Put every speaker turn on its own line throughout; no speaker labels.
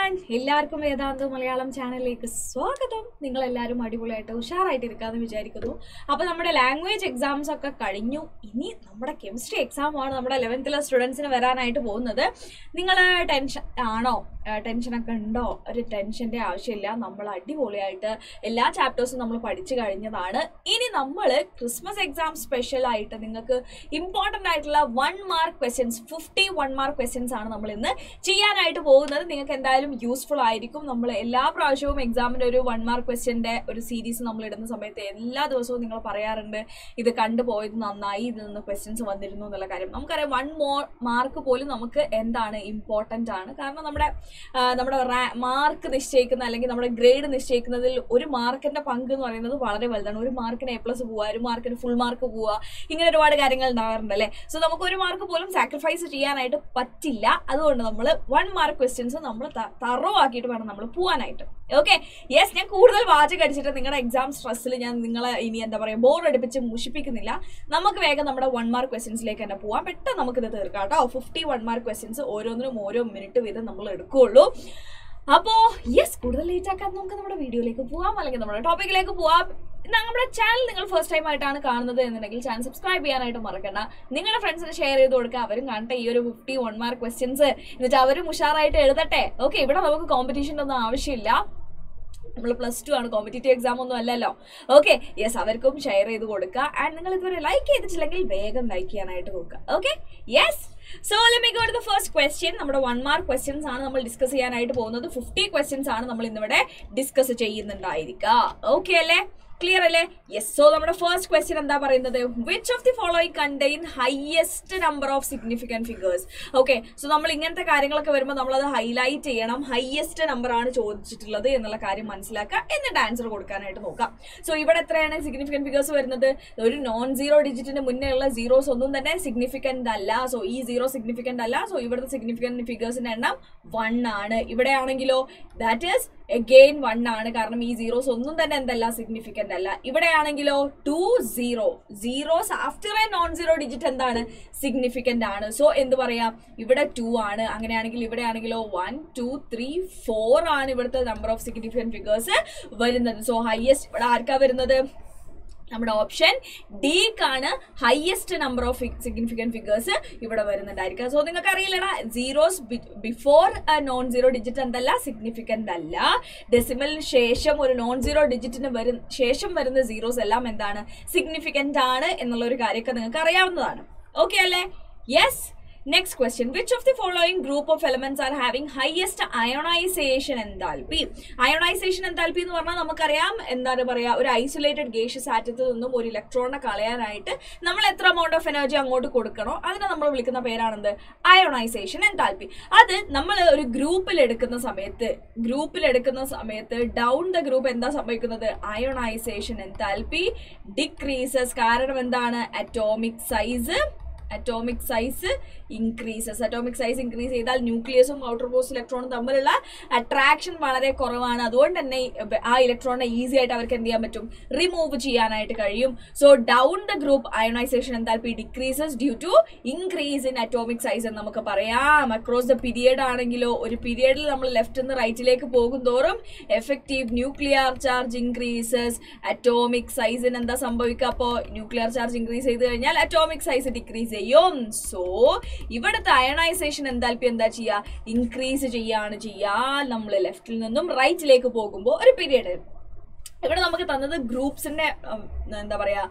Everyone എല്ലാവർക്കും വേദാന്ത മലയാളം ചാനലിലേക്ക് സ്വാഗതം നിങ്ങൾ എല്ലാവരും അടിപൊളിയായിട്ട് ഉഷാറായിട്ട് ഇരിക്കാമെന്ന് വിചാരിക്കുന്നു അപ്പോൾ നമ്മുടെ ലാംഗ്വേജ് എക്സാംസ് ഒക്കെ കഴിഞ്ഞു ഇനി നമ്മുടെ കെമിസ്ട്രി എക്സാം ആണ് നമ്മുടെ ലെവൻത്തിലെ സ്റ്റുഡൻസിന് വരാനായിട്ട് പോകുന്നത് നിങ്ങൾ ടെൻഷൻ ആണോ ടെൻഷനൊക്കെ ഉണ്ടോ ഒരു ടെൻഷൻ്റെ ആവശ്യമില്ല നമ്മൾ അടിപൊളിയായിട്ട് എല്ലാ ചാപ്റ്റേഴ്സും നമ്മൾ പഠിച്ചു കഴിഞ്ഞതാണ് ഇനി നമ്മൾ ക്രിസ്മസ് എക്സാം സ്പെഷ്യൽ ആയിട്ട് നിങ്ങൾക്ക് ഇമ്പോർട്ടൻ്റ് ആയിട്ടുള്ള one mark questions fifty one mark questions ആണ് നമ്മൾ ഇന്ന് ചെയ്യാനായിട്ട് പോകുന്നത് നിങ്ങൾക്ക് എന്തായാലും യൂസ്ഫുൾ ആയിരിക്കും നമ്മൾ എല്ലാ പ്രാവശ്യവും എക്സാമിൻ്റെ ഒരു വൺ മാർക്ക് ക്വസ്റ്റ്യൻ്റെ ഒരു സീരീസ് നമ്മൾ ഇടുന്ന സമയത്ത് എല്ലാ ദിവസവും നിങ്ങൾ പറയാറുണ്ട് ഇത് കണ്ടുപോയത് നന്നായി ഇതിൽ നിന്ന് ക്വസ്റ്റ്യൻസ് വന്നിരുന്നു എന്നുള്ള കാര്യം നമുക്കറിയാം വൺ മോർ മാർക്ക് പോലും നമുക്ക് എന്താണ് ഇമ്പോർട്ടൻ്റ് ആണ് കാരണം നമ്മുടെ ആ, നമ്മുടെ മാർക്ക് നിശ്ചയിക്കുന്ന അല്ലെങ്കിൽ നമ്മുടെ ഗ്രേഡ് നിശ്ചയിക്കുന്നതിൽ ഒരു മാർക്കിന്റെ പങ്ക് എന്ന് പറയുന്നത് വളരെ വലുതാണ് ഒരു മാർക്കിന് എ പ്ലസ് പോവുക ഒരു മാർക്കിന് ഫുൾ മാർക്ക് പോവുക ഇങ്ങനെ ഒരുപാട് കാര്യങ്ങൾ ഉണ്ടാകാറുണ്ട് അല്ലേ സോ നമുക്ക് ഒരു മാർക്ക് പോലും സാക്രിഫൈസ് ചെയ്യാനായിട്ട് പറ്റില്ല അതുകൊണ്ട് നമ്മൾ വൺ മാർക്ക് ക്വസ്റ്റ്യൻസ് നമ്മൾ തറവാക്കിയിട്ട് വേണം നമ്മൾ പോകാനായിട്ട് ഓക്കെ യെസ് ഞാൻ കൂടുതൽ വാചകം അടിച്ചിട്ട് നിങ്ങളുടെ എക്സാം സ്ട്രെസ്സിൽ ഞാൻ നിങ്ങളെ ഇനി എന്താ പറയുക ബോർ അടുപ്പിച്ച് മുഷിപ്പിക്കുന്നില്ല നമുക്ക് വേഗം നമ്മുടെ വൺ മാർക്ക് ക്വസ്റ്റ്യൻസിലേക്ക് തന്നെ പോവാം പെട്ടെന്ന് നമുക്കിത് തീർക്കാം കേട്ടോ ഫിഫ്റ്റി വൺ മാർക്ക് ക്വസ്റ്റ്യൻസ് ഓരോന്നിനും ഓരോ മിനിറ്റ് വീതം നമ്മൾ എടുക്കുകയുള്ളൂ അപ്പോ യെസ് കൂടുതൽ ലേറ്റ് ആക്കാൻ നമുക്ക് നമ്മുടെ വീഡിയോയിലേക്ക് പോവാം അല്ലെങ്കിൽ നമ്മുടെ ടോപ്പിക്കിലേക്ക് പോവാം നമ്മുടെ ചാനൽ നിങ്ങൾ ഫസ്റ്റ് ടൈം ആയിട്ടാണ് കാണുന്നത് എന്നുണ്ടെങ്കിൽ ചാനൽ സബ്സ്ക്രൈബ് ചെയ്യാനായിട്ട് മറക്കണ്ട നിങ്ങളുടെ ഫ്രണ്ട്സിന് ഷെയർ ചെയ്ത് കൊടുക്കുക അവരും കാണട്ടെ ഈ ഒരു ഫിഫ്റ്റി വൺ മാർക്ക് ക്വസ്റ്റ്യൻസ് എന്നിട്ട് അവരും ഉഷാറായിട്ട് എഴുതട്ടെ ഓക്കെ ഇവിടെ നമുക്ക് കോമ്പറ്റീഷൻ്റെ ഒന്നും ആവശ്യമില്ല നമ്മൾ പ്ലസ് ടു ആണ് കോമ്പറ്റേറ്റീവ് എക്സാം ഒന്നും അല്ലല്ലോ ഓക്കെ യെസ് അവർക്കും ഷെയർ ചെയ്ത് കൊടുക്കുക ആൻഡ് നിങ്ങൾ ഇതുവരെ ലൈക്ക് ചെയ്തിട്ടില്ലെങ്കിൽ വേഗം ലൈക്ക് ചെയ്യാനായിട്ട് നോക്കുക okay yes so let go to the first question നമ്മുടെ വൺ മാർക്ക് ക്വസ്റ്റ്യൻസ് ആണ് നമ്മൾ ഡിസ്കസ് ചെയ്യാനായിട്ട് പോകുന്നത് ഫിഫ്റ്റി ക്വസ്റ്റ്യൻസ് ആണ് നമ്മൾ ഇന്നിവിടെ ഡിസ്കസ് ചെയ്യുന്നുണ്ടായിരിക്കുക ഓക്കെ അല്ലേ ക്ലിയർ അല്ലേ യെസ് സോ നമ്മുടെ ഫസ്റ്റ് ക്വസ്റ്റ്യൻ എന്താ പറയുന്നത് which of the following contain highest number of significant figures okay so നമ്മൾ ഇങ്ങനത്തെ കാര്യങ്ങളൊക്കെ വരുമ്പോൾ നമ്മളത് ഹൈലൈറ്റ് ചെയ്യണം ഹയസ്റ്റ് നമ്പർ ആണ് ചോദിച്ചിട്ടുള്ളത് എന്നുള്ള കാര്യം മനസ്സിലാക്കുക എന്നിട്ട് ആൻസർ കൊടുക്കാനായിട്ട് നോക്കാം സോ ഇവിടെ എത്രയാണ് സിഗ്നിഫിക്കൻറ്റ് ഫിഗേഴ്സ് വരുന്നത് ഒരു നോൺ സീറോ ഡിജിറ്റിന് മുന്നേ ഉള്ള സീറോസ് ഒന്നും തന്നെ സിഗ്നിഫിക്കൻ്റ് അല്ല സോ ഈ സീറോ സിഗ്നിഫിക്കൻ്റ് അല്ല സോ ഇവിടുത്തെ സിഗ്നിഫിക്കൻറ്റ് ഫിഗേഴ്സിന്റെ എണ്ണം വൺ ആണ് ഇവിടെ ആണെങ്കിലോ ദാറ്റ് ഈസ് എഗെയിൻ വൺ ആണ് കാരണം ഈ സീറോസ് ഒന്നും തന്നെ എന്തല്ല സിഗ്നിഫിക്കൻ്റ് അല്ല ഇവിടെയാണെങ്കിലോ two zero zeros after a non zero digit എന്താണ് സിഗ്നിഫിക്കൻ്റ് ആണ് സോ എന്ത് പറയാം ഇവിടെ ടു ആണ് അങ്ങനെയാണെങ്കിൽ ഇവിടെ ആണെങ്കിലോ വൺ ടു ത്രീ ഫോർ ആണ് ഇവിടുത്തെ നമ്പർ ഓഫ് സിഗ്നിഫിക്കൻറ്റ് ഫിഗേഴ്സ് വരുന്നത് സോ ഹയസ്റ്റ് ഇവിടെ ആർക്കാ വരുന്നത് നമ്മുടെ ഓപ്ഷൻ ഡിക്കാണ് highest number of significant figures ഇവിടെ വരുന്നുണ്ടായിരിക്കുക സോ നിങ്ങൾക്ക് അറിയില്ലടാ zeros before non zero digit എന്തല്ല സിഗ്നിഫിക്കൻ്റ് അല്ല ഡെസിമലിന് ശേഷം ഒരു നോൺ സീറോ ഡിജിറ്റിന് വരും ശേഷം വരുന്ന സീറോസ് എല്ലാം എന്താണ് സിഗ്നിഫിക്കൻ്റ് ആണ് എന്നുള്ള ഒരു കാര്യമൊക്കെ നിങ്ങൾക്ക് അറിയാവുന്നതാണ് ഓക്കെ അല്ലേ yes next question which of the following group of elements are having highest ionisation enthalpy ionisation enthalpy എന്ന് പറഞ്ഞാൽ നമുക്കറിയാം എന്താണ് പറയാ ഒരു ഐസൊലേറ്റഡ് ഗേഷ്യസ് ആറ്റത്തിൽ നിന്നും ഒരു ഇലക്ട്രോണിനെ കളയാനായിട്ട് നമ്മൾ എത്ര എമൗണ്ട് ഓഫ് എനർജി അങ്ങോട്ട് കൊടുക്കണോ അതിനെ നമ്മൾ വിളിക്കുന്ന പേരാണെന്ത് അയോണൈസേഷൻ എന്താൽപി അത് നമ്മൾ ഒരു ഗ്രൂപ്പിൽ എടുക്കുന്ന സമയത്ത് ഗ്രൂപ്പിൽ എടുക്കുന്ന സമയത്ത് ഡൗൺ ദ ഗ്രൂപ്പ് എന്താ സംഭവിക്കുന്നത് അയോണൈസേഷൻ എന്താൽപി ഡിക്രീസസ് കാരണം എന്താണ് atomic size atomic size increases atomic size increase ചെയ്താൽ ന്യൂക്ലിയസും ഔട്ടർ പോസ്റ്റ് ഇലക്ട്രോണും തമ്മിലുള്ള അട്രാക്ഷൻ വളരെ കുറവാണ് അതുകൊണ്ട് തന്നെ ആ ഇലക്ട്രോണിനെ ഈസി ആയിട്ട് അവർക്ക് എന്ത് ചെയ്യാൻ പറ്റും റിമൂവ് ചെയ്യാനായിട്ട് കഴിയും so down the group ionisation enthalpy decreases due to increase in atomic size എന്ന് നമുക്ക് പറയാം അക്രോസ് ദ പീരിയഡ് ആണെങ്കിലോ ഒരു പീരിയഡിൽ നമ്മൾ ലെഫ്റ്റ് നിന്ന് റൈറ്റിലേക്ക് പോകും തോറും effective nuclear charge increases atomic സൈസിന് എന്താ സംഭവിക്കുക അപ്പോൾ ന്യൂക്ലിയർ ചാർജ് ഇൻക്രീസ് ചെയ്ത് കഴിഞ്ഞാൽ അറ്റോമിക് സൈസ് ഡിക്രീസ് ചെയ്യും സോ ഇവിടുത്തെ അയണൈസേഷൻ എന്താൽപ്പി എന്താ ചെയ്യുക ഇൻക്രീസ് ചെയ്യാണ് ചെയ്യുക നമ്മൾ ലെഫ്റ്റിൽ നിന്നും റൈറ്റിലേക്ക് പോകുമ്പോൾ ഒരു പീരിയഡ് ഇവിടെ നമുക്ക് തന്നത് ഗ്രൂപ്പ്സിന്റെ എന്താ പറയാ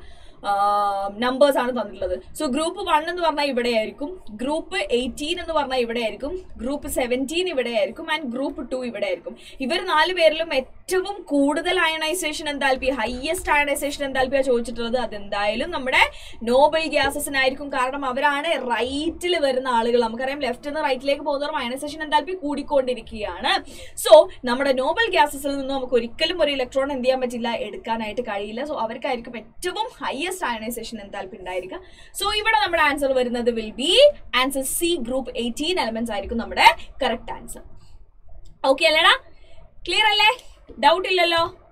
നമ്പേഴ്സ് ആണ് തന്നിട്ടുള്ളത് സോ ഗ്രൂപ്പ് വൺ എന്ന് പറഞ്ഞാൽ ഇവിടെ ആയിരിക്കും ഗ്രൂപ്പ് എയ്റ്റീൻ എന്ന് പറഞ്ഞാൽ ഇവിടെ ആയിരിക്കും ഗ്രൂപ്പ് സെവൻറ്റീൻ ഇവിടെ ആയിരിക്കും ആൻഡ് ഗ്രൂപ്പ് ടു ഇവിടെ ആയിരിക്കും ഇവർ നാല് പേരിലും ഏറ്റവും കൂടുതൽ അയണൈസേഷൻ എന്താൽപ്പി ഹയസ്റ്റ് അയണൈസേഷൻ എന്താൽപ്പിയാ ചോദിച്ചിട്ടുള്ളത് അതെന്തായാലും നമ്മുടെ നോബൽ ഗ്യാസസിനായിരിക്കും കാരണം അവരാണ് റൈറ്റിൽ വരുന്ന ആളുകൾ നമുക്കറിയാം ലെഫ്റ്റ് നിന്ന് റൈറ്റിലേക്ക് പോകുന്നവരും അയണൈസേഷൻ എന്താൽപ്പി കൂടിക്കൊണ്ടിരിക്കുകയാണ് സോ നമ്മുടെ നോബൽ ഗ്യാസസിൽ നിന്ന് നമുക്ക് ഒരിക്കലും ഒരു ഇലക്ട്രോൺ എന്ത് ചെയ്യാൻ പറ്റില്ല എടുക്കാനായിട്ട് കഴിയില്ല സോ അവർക്കായിരിക്കും ഏറ്റവും ഹയസ്റ്റ് അയണൈസേഷൻ എന്താൽപ്പി ഉണ്ടായിരിക്കുക സോ ഇവിടെ നമ്മുടെ ആൻസർ വരുന്നത് will be answer C group eighteen elements ആയിരിക്കും നമ്മുടെ കറക്റ്റ് ആൻസർ ഓക്കെ അല്ലേടാ ക്ലിയർ അല്ലേ ഡൗട്ട് ഇല്ലല്ലോ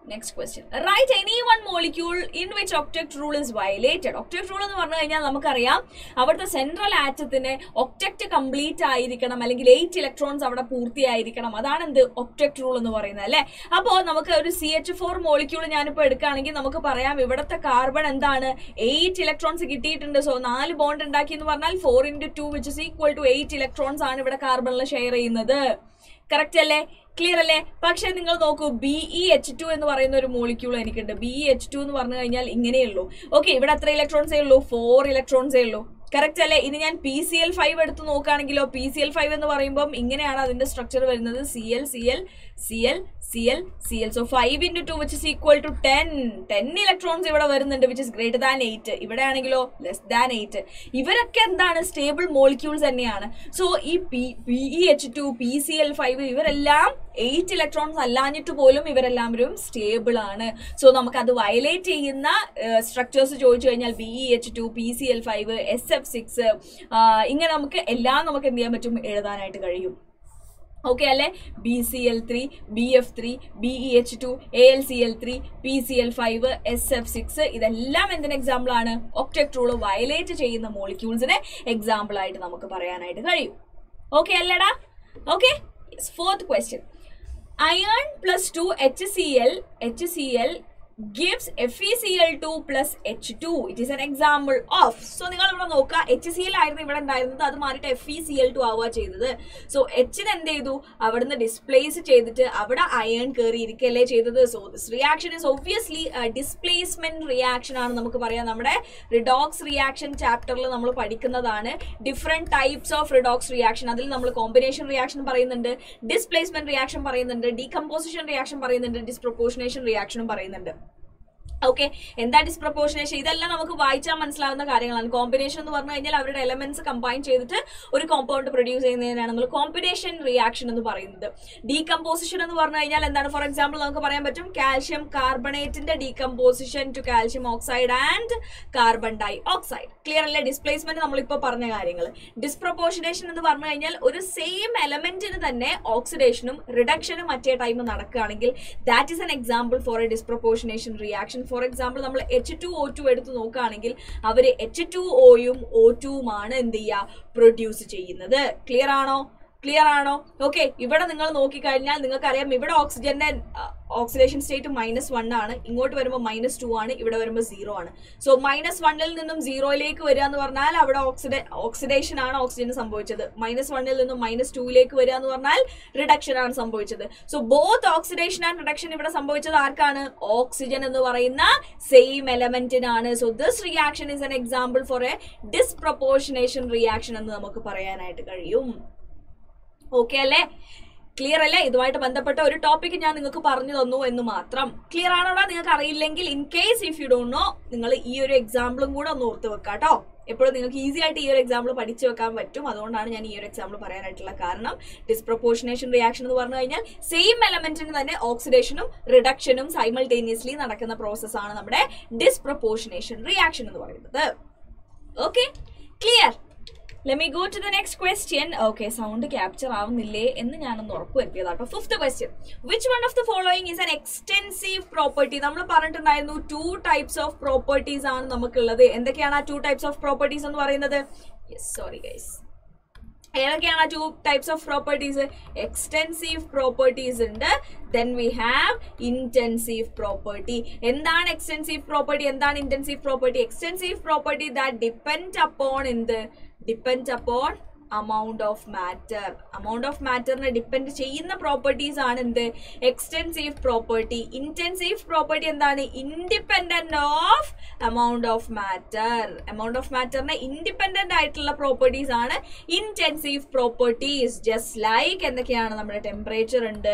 next question right any one molecule in which octet rule is violated octet rule എന്ന് പറഞ്ഞു കഴിഞ്ഞാൽ നമുക്കറിയാം അവിടുത്തെ സെൻട്രൽ ആറ്റത്തിന് ഒക്ടക്ട് കംപ്ലീറ്റ് ആയിരിക്കണം അല്ലെങ്കിൽ എയ്റ്റ് ഇലക്ട്രോൺസ് അവിടെ പൂർത്തിയായിരിക്കണം അതാണ് എന്ത് ഒക്ടക്ട് റൂൾ എന്ന് പറയുന്നത് അല്ലെ അപ്പോൾ നമുക്ക് ഒരു സി എച്ച് ഫോർ മോളിക്യൂൾ ഞാനിപ്പോൾ എടുക്കുകയാണെങ്കിൽ നമുക്ക് പറയാം ഇവിടുത്തെ കാർബൺ എന്താണ് എയ്റ്റ് ഇലക്ട്രോൺസ് കിട്ടിയിട്ടുണ്ട് സോ നാല് ബോണ്ട് ഉണ്ടാക്കി എന്ന് പറഞ്ഞാൽ four into two which is equal to eight electrons ആണ് ഇവിടെ കാർബണിൽ ഷെയർ ചെയ്യുന്നത് കറക്റ്റ് അല്ലേ ക്ലിയർ അല്ലേ പക്ഷെ നിങ്ങൾ നോക്കൂ ബി ഇ എച്ച് ടു എന്ന് പറയുന്ന ഒരു മോളിക്യൂൾ എനിക്കുണ്ട് ബി ഇ എച്ച് ടു എന്ന് പറഞ്ഞു കഴിഞ്ഞാൽ ഇങ്ങനെയുള്ളൂ ഓക്കെ ഇവിടെ എത്ര ഇലക്ട്രോൺസേ ഉള്ളൂ ഫോർ ഇലക്ട്രോൺസേ ഉള്ളൂ കറക്റ്റ് അല്ലേ ഇനി ഞാൻ പി സി എൽ ഫൈവ് എടുത്ത് നോക്കുകയാണെങ്കിലോ പി സി എൽ ഫൈവ് എന്ന് പറയുമ്പോൾ ഇങ്ങനെയാണ് അതിന്റെ സ്ട്രക്ചർ വരുന്നത് C L C L C L C L C L so five into two which is equal to ten ten electrons ഇവിടെ വരുന്നുണ്ട് which is greater than eight ഇവിടെ ആണെങ്കിലോ less than eight ഇവരൊക്കെ എന്താണ് സ്റ്റേബിൾ മോളിക്യൂൾസ് തന്നെയാണ് so ഈ P P E H two P C L five ഇവരെല്ലാം eight electrons അല്ലാഞ്ഞിട്ട് പോലും ഇവരെല്ലാവരും സ്റ്റേബിൾ ആണ് സോ നമുക്ക് അത് വയലേറ്റ് ചെയ്യുന്ന സ്ട്രക്ചേഴ്സ് ചോദിച്ചു കഴിഞ്ഞാൽ B E H two P C L five S F six ഇങ്ങനെ നമുക്ക് എല്ലാം നമുക്ക് എന്ത് ചെയ്യാൻ പറ്റും എഴുതാനായിട്ട് കഴിയും ഓക്കെ അല്ലെ B C L three B F three B E H two A L C L three P C L five S F six ഇതെല്ലാം എന്തിന് എക്സാമ്പിൾ ആണ് ഒക്ടക്ട് റൂള് വയലേറ്റ് ചെയ്യുന്ന മോളിക്യൂൾസിനെ എക്സാമ്പിൾ ആയിട്ട് നമുക്ക് പറയാനായിട്ട് കഴിയും ഓക്കെ അല്ലടാ okay fourth question iron plus two H C L H C L gives F E C L two plus H two it is an example of so നിങ്ങൾ ഇവിടെ നോക്കുക H C L ആയിരുന്നു ഇവിടെ ഉണ്ടായിരുന്നത് അത് മാറിയിട്ട് F E C L two ആവുക ചെയ്തത് സോ എച്ചിന് എന്ത് ചെയ്തു അവിടുന്ന് ഡിസ്പ്ലേസ് ചെയ്തിട്ട് അവിടെ അയൺ കയറി ഇരിക്കല്ലേ ചെയ്തത് so this reaction is obviously displacement reaction ആണ് നമുക്ക് പറയാം നമ്മുടെ റിഡോക്സ് റിയാക്ഷൻ ചാപ്റ്ററിൽ നമ്മൾ പഠിക്കുന്നതാണ് different types of redox reaction അതിൽ നമ്മൾ കോമ്പിനേഷൻ റിയാക്ഷൻ പറയുന്നുണ്ട് ഡിസ്പ്ലേസ്മെന്റ് റിയാക്ഷൻ പറയുന്നുണ്ട് ഡീകമ്പോസിഷൻ റിയാക്ഷൻ പറയുന്നുണ്ട് ഡിസ്പ്രൊപ്പോർഷനേഷൻ റിയാക്ഷനും പറയുന്നുണ്ട് ഓക്കെ എന്താ ഡിസ്പ്രപ്പോർഷനേഷൻ ഇതെല്ലാം നമുക്ക് വായിച്ചാൽ മനസ്സിലാവുന്ന കാര്യങ്ങളാണ് കോമ്പിനേഷൻ എന്ന് പറഞ്ഞു കഴിഞ്ഞാൽ അവരുടെ എലമെന്റ്സ് കമ്പൈൻ ചെയ്തിട്ട് ഒരു കോമ്പൗണ്ട് പ്രൊഡ്യൂസ് ചെയ്യുന്നതിനാണ് നമ്മൾ കോമ്പിനേഷൻ റിയാക്ഷൻ എന്ന് പറയുന്നത് ഡീകമ്പോസിഷൻ എന്ന് പറഞ്ഞു കഴിഞ്ഞാൽ എന്താണ് ഫോർ എക്സാമ്പിൾ നമുക്ക് പറയാൻ പറ്റും കാൽഷ്യം കാർബണേറ്റിന്റെ decomposition to calcium oxide and carbon dioxide clear അല്ലേ ഡിസ്പ്ലേസ്മെന്റ് നമ്മളിപ്പോൾ പറഞ്ഞ കാര്യങ്ങൾ ഡിസ്പ്രപ്പോർഷനേഷൻ എന്ന് പറഞ്ഞു കഴിഞ്ഞാൽ ഒരു സെയിം എലമെന്റിന് തന്നെ ഓക്സിഡേഷനും റിഡക്ഷനും മറ്റേ ടൈം നടക്കുകയാണെങ്കിൽ that is an example for a disproportionation reaction for example നമ്മൾ എച്ച് ടു ഒ ടു എടുത്ത് നോക്കുകയാണെങ്കിൽ അവർ എച്ച് ടു ഒയും ഒ ടുവുമാണ് എന്ത് ചെയ്യുക പ്രൊഡ്യൂസ് ചെയ്യുന്നത് ക്ലിയർ ആണോ ക്ലിയർ ആണോ ഓക്കെ ഇവിടെ നിങ്ങൾ നോക്കിക്കഴിഞ്ഞാൽ നിങ്ങൾക്കറിയാം ഇവിടെ ഓക്സിജന്റെ ഓക്സിഡേഷൻ സ്റ്റേറ്റ് മൈനസ് വൺ ആണ് ഇങ്ങോട്ട് വരുമ്പോൾ മൈനസ് ടു ആണ് ഇവിടെ വരുമ്പോൾ സീറോ ആണ് സോ മൈനസ് വണ്ണിൽ നിന്നും സീറോയിലേക്ക് വരിക എന്ന് പറഞ്ഞാൽ അവിടെ ഓക്സിഡേ ഓക്സിഡേഷൻ ആണ് ഓക്സിജന് സംഭവിച്ചത് മൈനസ് വണ്ണിൽ നിന്നും മൈനസ് ടൂയിലേക്ക് വരിക എന്ന് പറഞ്ഞാൽ റിഡക്ഷൻ ആണ് സംഭവിച്ചത് so both oxidation and reduction ഇവിടെ സംഭവിച്ചത് ആർക്കാണ് ഓക്സിജൻ എന്ന് പറയുന്ന സെയിം എലമെന്റിനാണ് so this reaction is an example for a disproportionation reaction എന്ന് നമുക്ക് പറയാനായിട്ട് കഴിയും ഓക്കെ അല്ലേ ക്ലിയർ അല്ലേ ഇതുമായിട്ട് ബന്ധപ്പെട്ട ഒരു ടോപ്പിക് ഞാൻ നിങ്ങൾക്ക് പറഞ്ഞു തന്നു എന്ന് മാത്രം ക്ലിയർ ആണോടാ നിങ്ങൾക്ക് അറിയില്ലെങ്കിൽ in case if you don't know നിങ്ങൾ ഈ ഒരു എക്സാമ്പിളും കൂടെ ഒന്ന് ഓർത്ത് വെക്കാം കേട്ടോ എപ്പോഴും നിങ്ങൾക്ക് ഈസി ആയിട്ട് ഈ ഒരു എക്സാമ്പിൾ പഠിച്ചു വെക്കാൻ പറ്റും അതുകൊണ്ടാണ് ഞാൻ ഈ ഒരു എക്സാമ്പിൾ പറയാനായിട്ടുള്ള കാരണം ഡിസ്പ്രപ്പോർഷനേഷൻ റിയാക്ഷൻ എന്ന് പറഞ്ഞു കഴിഞ്ഞാൽ സെയിം എലമെന്റിന് തന്നെ ഓക്സിഡേഷനും റിഡക്ഷനും സൈമൾട്ടേനിയസ്ലി നടക്കുന്ന പ്രോസസ്സാണ് നമ്മുടെ ഡിസ്പ്രപ്പോർഷനേഷൻ റിയാക്ഷൻ എന്ന് പറയുന്നത് okay clear let me go to the next question okay sound capture ആവുന്നില്ലേ എന്ന് ഞാനൊന്ന് ഉറപ്പുവരുത്തിയതാട്ടോ fifth question which one of the following is an extensive property നമ്മൾ പറഞ്ഞിട്ടുണ്ടായിരുന്നു ടു ടൈപ്സ് ഓഫ് പ്രോപ്പർട്ടീസ് ആണ് നമുക്കുള്ളത് എന്തൊക്കെയാണ് ആ ടു ടൈപ്സ് ഓഫ് പ്രോപ്പർട്ടീസ് എന്ന് പറയുന്നത് യെസ് സോറി ഗൈസ് ഏതൊക്കെയാണ് two types of properties extensive properties ഉണ്ട് then we have intensive property എന്താണ് എക്സ്റ്റെൻസീവ് പ്രോപ്പർട്ടി എന്താണ് intensive property extensive property that depend upon എന്ത് depend upon amount of matter amount of മാറ്ററിനെ depend ചെയ്യുന്ന properties ആണ് എന്ത് extensive property intensive property എന്താണ് independent of amount of matter amount of മാറ്ററിനെ independent ആയിട്ടുള്ള പ്രോപ്പർട്ടീസ് ആണ് ഇന്റൻസീവ് പ്രോപ്പർട്ടീസ് ജസ്റ്റ് ലൈക്ക് എന്തൊക്കെയാണ് നമ്മുടെ ടെമ്പറേച്ചർ ഉണ്ട്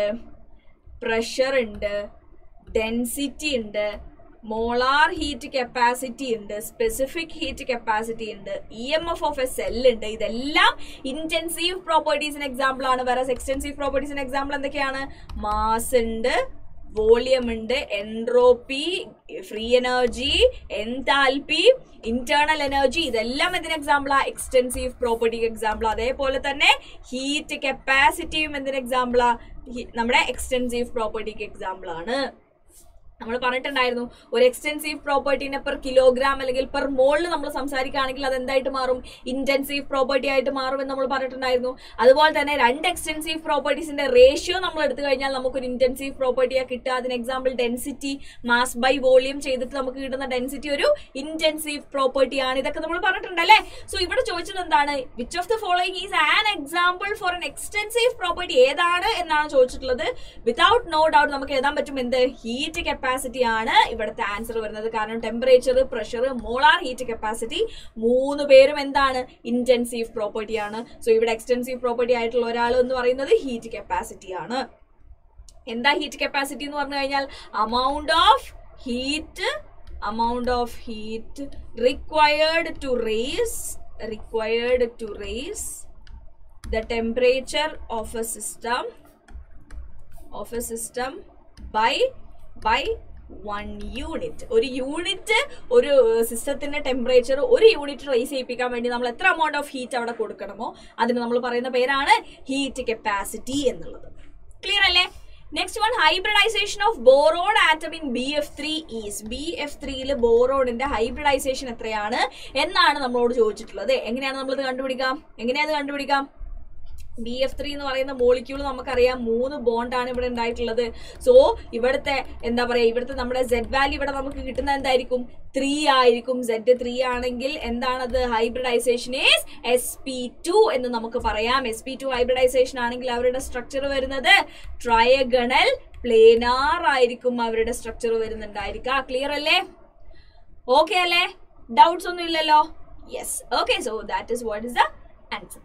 പ്രഷർ ഉണ്ട് ഡെൻസിറ്റി ഉണ്ട് മോളാർ ഹീറ്റ് കപ്പാസിറ്റി ഉണ്ട് സ്പെസിഫിക് ഹീറ്റ് കപ്പാസിറ്റി ഉണ്ട് E M F of a cell ഉണ്ട് ഇതെല്ലാം ഇന്റൻസീവ് പ്രോപ്പർട്ടീസിന് എക്സാമ്പിൾ ആണ് വേറെ എക്സ്റ്റൻസീവ് പ്രോപ്പർട്ടീസിന് എക്സാമ്പിൾ എന്തൊക്കെയാണ് മാസ് ഉണ്ട് വോളിയം ഉണ്ട് entropy free energy enthalpy internal energy ഇതെല്ലാം എന്തിന് എക്സാമ്പിളാ എക്സ്റ്റൻസീവ് പ്രോപ്പർട്ടിക്ക് എക്സാമ്പിൾ അതേപോലെ തന്നെ ഹീറ്റ് കപ്പാസിറ്റിയും എന്തിന് എക്സാമ്പിളാ നമ്മുടെ എക്സ്റ്റൻസീവ് പ്രോപ്പർട്ടിക്ക് എക്സാമ്പിൾ ആണ് നമ്മൾ പറഞ്ഞിട്ടുണ്ടായിരുന്നു ഒരു എക്സ്റ്റെൻസീവ് പ്രോപ്പർട്ടീനെ പെർ കിലോഗ്രാം അല്ലെങ്കിൽ പെർ മോളിൽ നമ്മൾ സംസാരിക്കുകയാണെങ്കിൽ അത് എന്തായിട്ട് മാറും ഇന്റൻസീവ് പ്രോപ്പർട്ടി ആയിട്ട് മാറും എന്ന് നമ്മൾ പറഞ്ഞിട്ടുണ്ടായിരുന്നു അതുപോലെ തന്നെ രണ്ട് എക്സ്റ്റെൻസീവ് പ്രോപ്പർട്ടീസിന്റെ റേഷ്യോ നമ്മൾ എടുത്തു കഴിഞ്ഞാൽ നമുക്കൊരു ഇന്റൻസീവ് പ്രോപ്പർട്ടിയാണ് കിട്ടുക അതിന് example density mass by volume ചെയ്തിട്ട് നമുക്ക് കിട്ടുന്ന ഡെൻസിറ്റി ഒരു ഇന്റൻസീവ് പ്രോപ്പർട്ടി ആണ് ഇതൊക്കെ നമ്മൾ പറഞ്ഞിട്ടുണ്ടല്ലേ സോ ഇവിടെ ചോദിച്ചത് എന്താണ് which of the following is an example for an extensive property ഏതാണ് എന്നാണ് ചോദിച്ചിട്ടുള്ളത് വിതൗട്ട് നോ ഡൗട്ട് നമുക്ക് എഴുതാൻ പറ്റും എന്ത് ഹീറ്റ് കപ്പാസിറ്റി ആണ് ഇവിടുത്തെ ആൻസർ വരുന്നത് കാരണം temperature pressure molar heat capacity മൂന്ന് പേരും എന്താണ് ഇന്റൻസീവ് പ്രോപ്പർട്ടി ആണ് സോ ഇവിടെ എക്സ്റ്റെൻസീവ് പ്രോപ്പർട്ടി ആയിട്ടുള്ള ഒരാൾ എന്ന് പറയുന്നത് ഹീറ്റ് കപ്പാസിറ്റി ആണ് എന്താ ഹീറ്റ് കപ്പാസിറ്റി എന്ന് പറഞ്ഞു കഴിഞ്ഞാൽ amount of heat amount of heat required to raise required to raise the temperature of a system of a system by by one unit ഒരു യൂണിറ്റ് ഒരു സിസ്റ്റത്തിന്റെ ടെമ്പറേച്ചർ ഒരു യൂണിറ്റ് റേസ് ചെയ്യിപ്പിക്കാൻ വേണ്ടി നമ്മൾ എത്ര amount ഓഫ് ഹീറ്റ് അവിടെ കൊടുക്കണമോ അതിന് നമ്മൾ പറയുന്ന പേരാണ് ഹീറ്റ് കപ്പാസിറ്റി എന്നുള്ളത് ക്ലിയർ അല്ലേ next one hybridization of boron atom in B F three is B F ത്രീയിൽ ബോറോണിന്റെ ഹൈബ്രിഡൈസേഷൻ എത്രയാണ് എന്നാണ് നമ്മളോട് ചോദിച്ചിട്ടുള്ളത് എങ്ങനെയാണ് നമ്മളിത് കണ്ടുപിടിക്കാം എങ്ങനെയാണ് കണ്ടുപിടിക്കാം ബി എഫ് ത്രീ എന്ന് പറയുന്ന മോളിക്യൂൾ നമുക്കറിയാം മൂന്ന് ബോണ്ടാണ് ഇവിടെ ഉണ്ടായിട്ടുള്ളത് സോ ഇവിടുത്തെ എന്താ പറയാ ഇവിടുത്തെ നമ്മുടെ സെഡ് വാല്യൂ ഇവിടെ നമുക്ക് കിട്ടുന്ന എന്തായിരിക്കും ത്രീ ആയിരിക്കും സെഡ് ത്രീ ആണെങ്കിൽ എന്താണത് hybridization is S P two എന്ന് നമുക്ക് പറയാം എസ് പി ടു ഹൈബ്രിഡൈസേഷൻ ആണെങ്കിൽ അവരുടെ സ്ട്രക്ചർ വരുന്നത് ട്രയഗണൽ പ്ലേനാർ ആയിരിക്കും അവരുടെ സ്ട്രക്ചർ വരുന്നുണ്ടായിരിക്കുക ക്ലിയർ അല്ലേ ഓക്കെ അല്ലേ ഡൗട്ട്സ് ഒന്നും ഇല്ലല്ലോ yes okay so that is what is the answer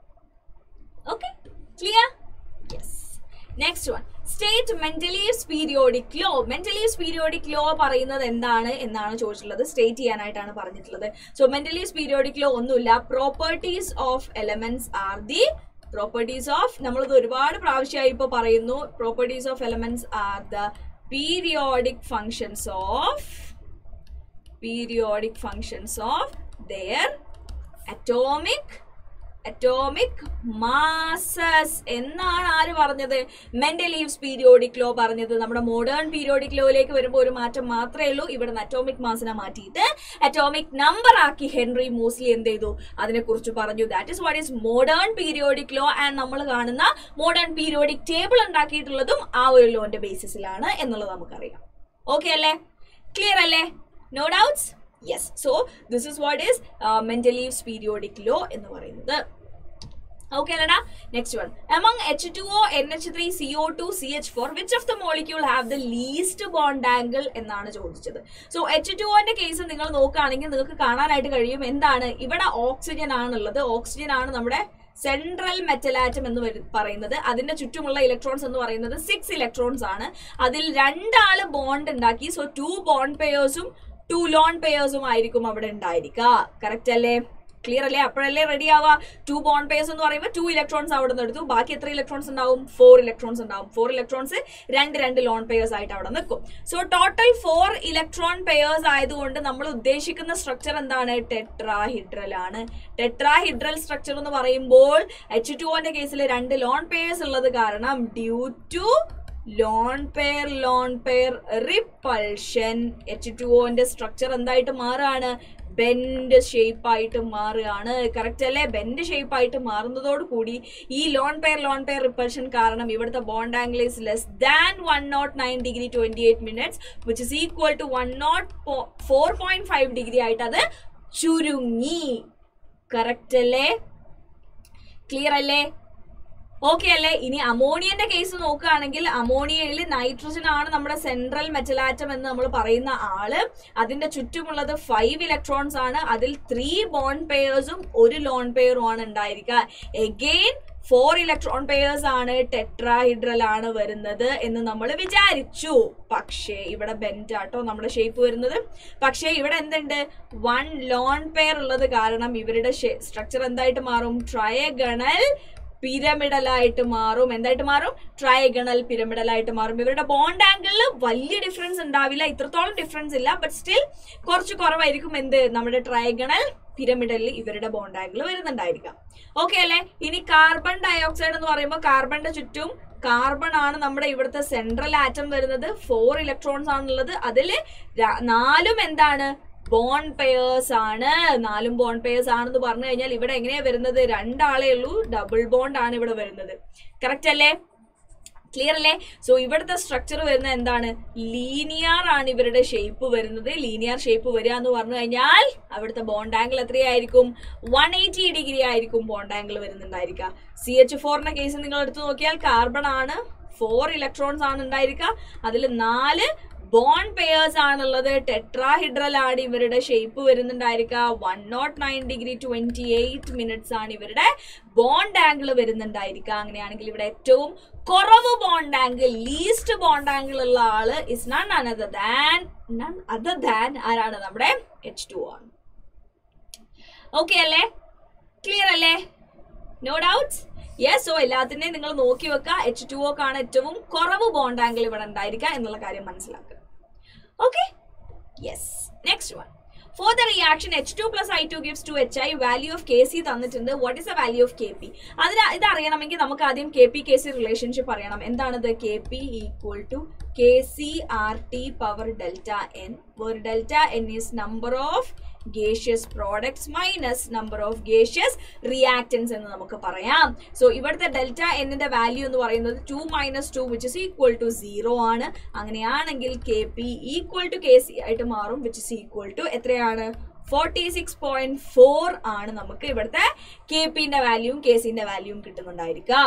Okay, clear? Yes. Next one. State Mendeleev's periodic law Mendeleev's periodic law പറയുന്നത് എന്താണ് എന്നാണ് ചോദിച്ചിട്ടുള്ളത് സ്റ്റേറ്റ് ചെയ്യാനായിട്ടാണ് പറഞ്ഞിട്ടുള്ളത് സോ മെന്റലീവ്സ് പീരിയോഡിക് ലോ ഒന്നുമില്ല properties of elements are the properties of നമ്മളിത് ഒരുപാട് പ്രാവശ്യമായി ഇപ്പോൾ പറയുന്നു properties of elements are the periodic functions of periodic functions of there atomic atomic masses എന്നാണ് ആര് പറഞ്ഞത് മെന്റലീവ്സ് പീരിയോഡിക് ലോ പറഞ്ഞത് നമ്മുടെ മോഡേൺ പീരിയോഡിക് ലോയിലേക്ക് വരുമ്പോൾ ഒരു മാറ്റം മാത്രമേ ഉള്ളൂ ഇവിടെ നിന്ന് അറ്റോമിക് മാസിനെ മാറ്റിയിട്ട് അറ്റോമിക് നമ്പർ ആക്കി ഹെൻറി മൂസ്ലി എന്ത് ചെയ്തു അതിനെക്കുറിച്ച് പറഞ്ഞു that is what is modern periodic law and നമ്മൾ കാണുന്ന മോഡേൺ പീരിയോഡിക് ടേബിൾ ഉണ്ടാക്കിയിട്ടുള്ളതും ആ ഒരു ലോന്റെ ബേസിസിലാണ് എന്നുള്ളത് നമുക്കറിയാം ഓക്കെ അല്ലേ ക്ലിയർ അല്ലേ no doubts yes so this is what is Mendeleev's periodic law എന്ന് പറയുന്നത് ഓക്കെ അല്ലടാ next one among H two O N H three C O two C H four which of the molecule have the least bond angle എന്നാണ് ചോദിച്ചത് so H two ഒന്റെ case നിങ്ങൾ നോക്കുകയാണെങ്കിൽ നിങ്ങൾക്ക് കാണാനായിട്ട് കഴിയും എന്താണ് ഇവിടെ ഓക്സിജൻ ആണുള്ളത് ഓക്സിജൻ ആണ് നമ്മുടെ സെൻട്രൽ മെറ്റലാറ്റം എന്ന് വരു- പറയുന്നത് അതിന്റെ ചുറ്റുമുള്ള ഇലക്ട്രോൺസ് എന്ന് പറയുന്നത് സിക്സ് ഇലക്ട്രോൺസ് ആണ് അതിൽ രണ്ടാള് ബോണ്ട് ഉണ്ടാക്കി സോ ടു ബോണ്ട് പെയേഴ്സും ടു ലോൺ പെയേഴ്സും ആയിരിക്കും അവിടെ ഉണ്ടായിരിക്കുക കറക്റ്റ് അല്ലേ ക്ലിയർ അല്ലേ അപ്പോഴല്ലേ റെഡി ആവുക ടു ബോണ്ട് പെയർസ് എന്ന് പറയുമ്പോൾ ടു ഇലക്ട്രോൺസ് അവിടെ നിന്ന് എടുത്തു ബാക്കി എത്ര ഇലക്ട്രോൺസ് ഉണ്ടാവും ഫോർ ഇലക്ട്രോൺസ് ഉണ്ടാവും ഫോർ ഇലക്ട്രോൺസ് രണ്ട് രണ്ട് ലോൺ പെയേഴ്സ് ആയിട്ട് അവിടെ നിൽക്കും so total four electron pairs ആയതുകൊണ്ട് നമ്മൾ ഉദ്ദേശിക്കുന്ന സ്ട്രക്ചർ എന്താണ് ടെട്രാഹിഡ്രൽ ആണ് ടെട്രാഹിഡ്രൽ സ്ട്രക്ചർ എന്ന് പറയുമ്പോൾ എച്ച് ടു ഒന്റെ കേസിൽ രണ്ട് ലോൺ പെയേഴ്സ് ഉള്ളത് കാരണം due to lone pair lone pair repulsion H two ഒന്റെ സ്ട്രക്ചർ എന്തായിട്ട് മാറുകയാണ് ബെൻഡ് ഷേപ്പായിട്ട് മാറുകയാണ് കറക്റ്റ് അല്ലേ ബെൻഡ് ഷേപ്പായിട്ട് മാറുന്നതോട് കൂടി ഈ lone pair lone pair repulsion കാരണം ഇവിടുത്തെ bond angle is less than one nought nine degree twenty eight minutes which is equal to one nought four point five degree ആയിട്ട് അത് ചുരുങ്ങി കറക്റ്റ് അല്ലേ ക്ലിയർ അല്ലേ ഓക്കെ അല്ലേ ഇനി അമോണിയന്റെ കേസ് നോക്കുകയാണെങ്കിൽ അമോണിയയിൽ നൈട്രജൻ ആണ് നമ്മുടെ സെൻട്രൽ മെറ്റലാറ്റം എന്ന് നമ്മൾ പറയുന്ന ആള് അതിന്റെ ചുറ്റുമുള്ളത് ഫൈവ് ഇലക്ട്രോൺസ് ആണ് അതിൽ ത്രീ ബോണ്ട് പെയേഴ്സും ഒരു ലോൺ പെയറും ആണ് ഉണ്ടായിരിക്കുക എഗെയിൻ ഫോർ ഇലക്ട്രോൺ പെയേഴ്സ് ആണ് ടെട്രാഹിഡ്രൽ ആണ് വരുന്നത് എന്ന് നമ്മൾ വിചാരിച്ചു പക്ഷേ ഇവിടെ ബെൻഡ് ആട്ടോ നമ്മുടെ ഷേപ്പ് വരുന്നത് പക്ഷേ ഇവിടെ എന്തുണ്ട് വൺ ലോൺ പെയർ ഉള്ളത് കാരണം ഇവരുടെ സ്ട്രക്ചർ എന്തായിട്ട് മാറും ട്രയഗണൽ പിരമിഡലായിട്ട് മാറും എന്തായിട്ട് മാറും ട്രയഗണൽ പിരമിഡലായിട്ട് മാറും ഇവരുടെ ബോണ്ട് ആംഗിളിൽ വലിയ ഡിഫറൻസ് ഉണ്ടാവില്ല ഇത്രത്തോളം ഡിഫറൻസ് ഇല്ല ബട്ട് സ്റ്റിൽ കുറച്ച് കുറവായിരിക്കും എന്ത് നമ്മുടെ ട്രയഗണൽ പിരമിഡലിൽ ഇവരുടെ ബോണ്ട് ആംഗിൾ വരുന്നുണ്ടായിരിക്കാം ഓക്കെ അല്ലേ ഇനി കാർബൺ ഡയോക്സൈഡ് എന്ന് പറയുമ്പോൾ കാർബണിന്റെ ചുറ്റും കാർബൺ ആണ് നമ്മുടെ ഇവിടുത്തെ സെൻട്രൽ ആറ്റം വരുന്നത് ഫോർ ഇലക്ട്രോൺസ് ആണുള്ളത് അതിൽ നാലും എന്താണ് ബോൺ പെയേഴ്സ് ആണ് നാലും ബോൺ പെയേഴ്സ് ആണെന്ന് പറഞ്ഞു കഴിഞ്ഞാൽ ഇവിടെ എങ്ങനെയാ വരുന്നത് രണ്ടാളേ ഉള്ളൂ ഡബിൾ ബോണ്ട് ആണ് ഇവിടെ വരുന്നത് കറക്റ്റ് അല്ലേ ക്ലിയർ അല്ലേ സോ ഇവിടുത്തെ സ്ട്രക്ചർ വരുന്നത് എന്താണ് ലീനിയർ ആണ് ഇവരുടെ ഷേപ്പ് വരുന്നത് ലീനിയർ ഷേപ്പ് വരിക എന്ന് പറഞ്ഞു കഴിഞ്ഞാൽ അവിടുത്തെ ബോണ്ട് ആംഗിൾ എത്രയായിരിക്കും വൺ എയ്റ്റി ഡിഗ്രി ആയിരിക്കും ബോണ്ട് ആംഗിൾ വരുന്നുണ്ടായിരിക്കുക സി എച്ച് ഫോറിന്റെ കേസ് നിങ്ങൾ എടുത്തു നോക്കിയാൽ കാർബൺ ആണ് ഫോർ ഇലക്ട്രോൺസ് ആണ് ഉണ്ടായിരിക്കുക അതിൽ നാല് ബോണ്ട് പെയേഴ്സ് ആണുള്ളത് ടെട്രാഹിഡ്രൽ ആണ് ഇവരുടെ ഷേപ്പ് വരുന്നുണ്ടായിരിക്കുക one nought nine degree twenty eight minutes ആണ് ഇവരുടെ ബോണ്ട് ആംഗിൾ വരുന്നുണ്ടായിരിക്കുക അങ്ങനെയാണെങ്കിൽ ഇവിടെ ഏറ്റവും കുറവ് bond angle least bond angle ഉള്ള ആള് is none another than none other than ആരാണ് നമ്മുടെ എച്ച് ടു ആണ് ഓക്കെ അല്ലേ ക്ലിയർ അല്ലേ നോ ഡൗട്ട്സ് യെസ് സോ എല്ലാത്തിനെയും നിങ്ങൾ നോക്കി വെക്കുക എച്ച് ടു ആണ് ഏറ്റവും കുറവ് ബോണ്ട് ആംഗിൾ ഇവിടെ ഉണ്ടായിരിക്കുക എന്നുള്ള കാര്യം മനസ്സിലാക്കുക okay yes next one for the reaction H two plus I two gives two H I value of K C തന്നിട്ടുണ്ട് what is a value of K P അതിന് ഇത് അറിയണമെങ്കിൽ നമുക്ക് ആദ്യം K P K C relationship അറിയണം എന്താണിത് K P equal to K C R T power delta N where delta N is number of gaseous products minus number of gaseous reactants എന്ന് നമുക്ക് പറയാം സോ ഇവിടുത്തെ ഡെൽറ്റ എന്നിന്റെ value എന്ന് പറയുന്നത് two minus two which is equal to zero ആണ് അങ്ങനെയാണെങ്കിൽ K P equal to K C ആയിട്ട് മാറും വിച്ച് ഇസ് ഈക്വൽ ടു എത്രയാണ് ഫോർട്ടി സിക്സ് പോയിന്റ് ഫോർ ആണ് നമുക്ക് ഇവിടുത്തെ കെ പിന്റെ വാല്യൂവും കെ സിന്റെ വാല്യൂവും കിട്ടുന്നുണ്ടായിരിക്കുക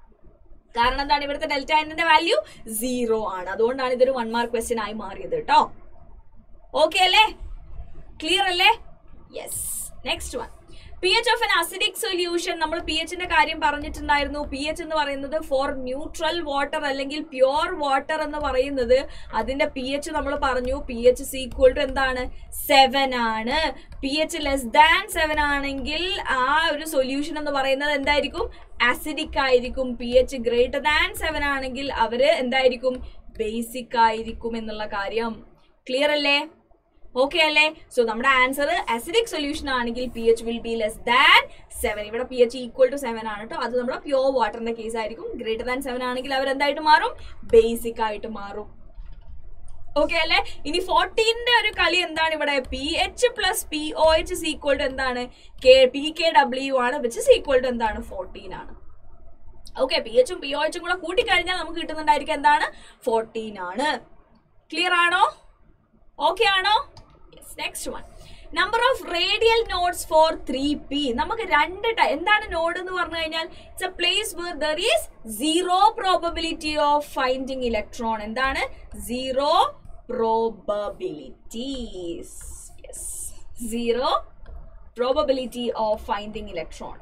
കാരണം എന്താണ് ഇവിടുത്തെ ഡെൽറ്റ എന്നിന്റെ വാല്യൂ സീറോ ആണ് അതുകൊണ്ടാണ് ഇതൊരു വൺ മാർക്ക് ക്വസ്റ്റ്യൻ ആയി മാറിയത് കേട്ടോ ഓക്കെ അല്ലേ ക്ലിയർ അല്ലേ yes next one P H of an acidic solution നമ്മൾ പി എച്ചിന്റെ കാര്യം പറഞ്ഞിട്ടുണ്ടായിരുന്നു പി എച്ച് എന്ന് പറയുന്നത് ഫോർ ന്യൂട്രൽ വാട്ടർ അല്ലെങ്കിൽ പ്യുവർ വാട്ടർ എന്ന് പറയുന്നത് അതിന്റെ പി എച്ച് നമ്മൾ പറഞ്ഞു പി എച്ച് ഈക്വൽ ടു എന്താണ് സെവൻ ആണ് P H less than seven ആണെങ്കിൽ ആ ഒരു സൊല്യൂഷൻ എന്ന് പറയുന്നത് എന്തായിരിക്കും അസിഡിക് ആയിരിക്കും P H greater than seven ആണെങ്കിൽ അവര് എന്തായിരിക്കും ബേസിക് ആയിരിക്കും എന്നുള്ള കാര്യം ക്ലിയർ അല്ലേ ഓക്കെ അല്ലേ സോ നമ്മുടെ ആൻസർ അസിഡിക് സൊല്യൂഷൻ ആണെങ്കിൽ P H will be less than seven ഇവിടെ P H equal to seven ആണ് കേട്ടോ അത് നമ്മുടെ പ്യോർ വാട്ടറിന്റെ കേസ് ആയിരിക്കും ഗ്രേറ്റർ ദാൻ സെവൻ ആണെങ്കിൽ അവർ എന്തായിട്ട് മാറും ബേസിക് ആയിട്ട് മാറും ഓക്കെ അല്ലേ ഇനി ഫോർട്ടീന്റെ ഒരു കളി എന്താണ് ഇവിടെ P H plus P O H is equal to എന്താണ് കെ പി കെ ഡബ്ല്യു ആണ് വിച്ച് ഇസ് ഈക്വൽ ടു എന്താണ് ഫോർട്ടീൻ ആണ് ഓക്കെ പി എച്ചും പി ഒ എച്ചും കൂടെ കൂട്ടിക്കഴിഞ്ഞാൽ നമുക്ക് കിട്ടുന്നുണ്ടായിരിക്കും എന്താണ് ഫോർട്ടീൻ ആണ് ക്ലിയർ ആണോ ഓക്കെ ആണോ next one number of radial nodes for three P നമുക്ക് രണ്ട് ടൈ എന്താണ് നോഡ് എന്ന് പറഞ്ഞു കഴിഞ്ഞാൽ it's a place where there is zero probability of finding electron എന്താണ് zero probabilities yes zero probability of finding electron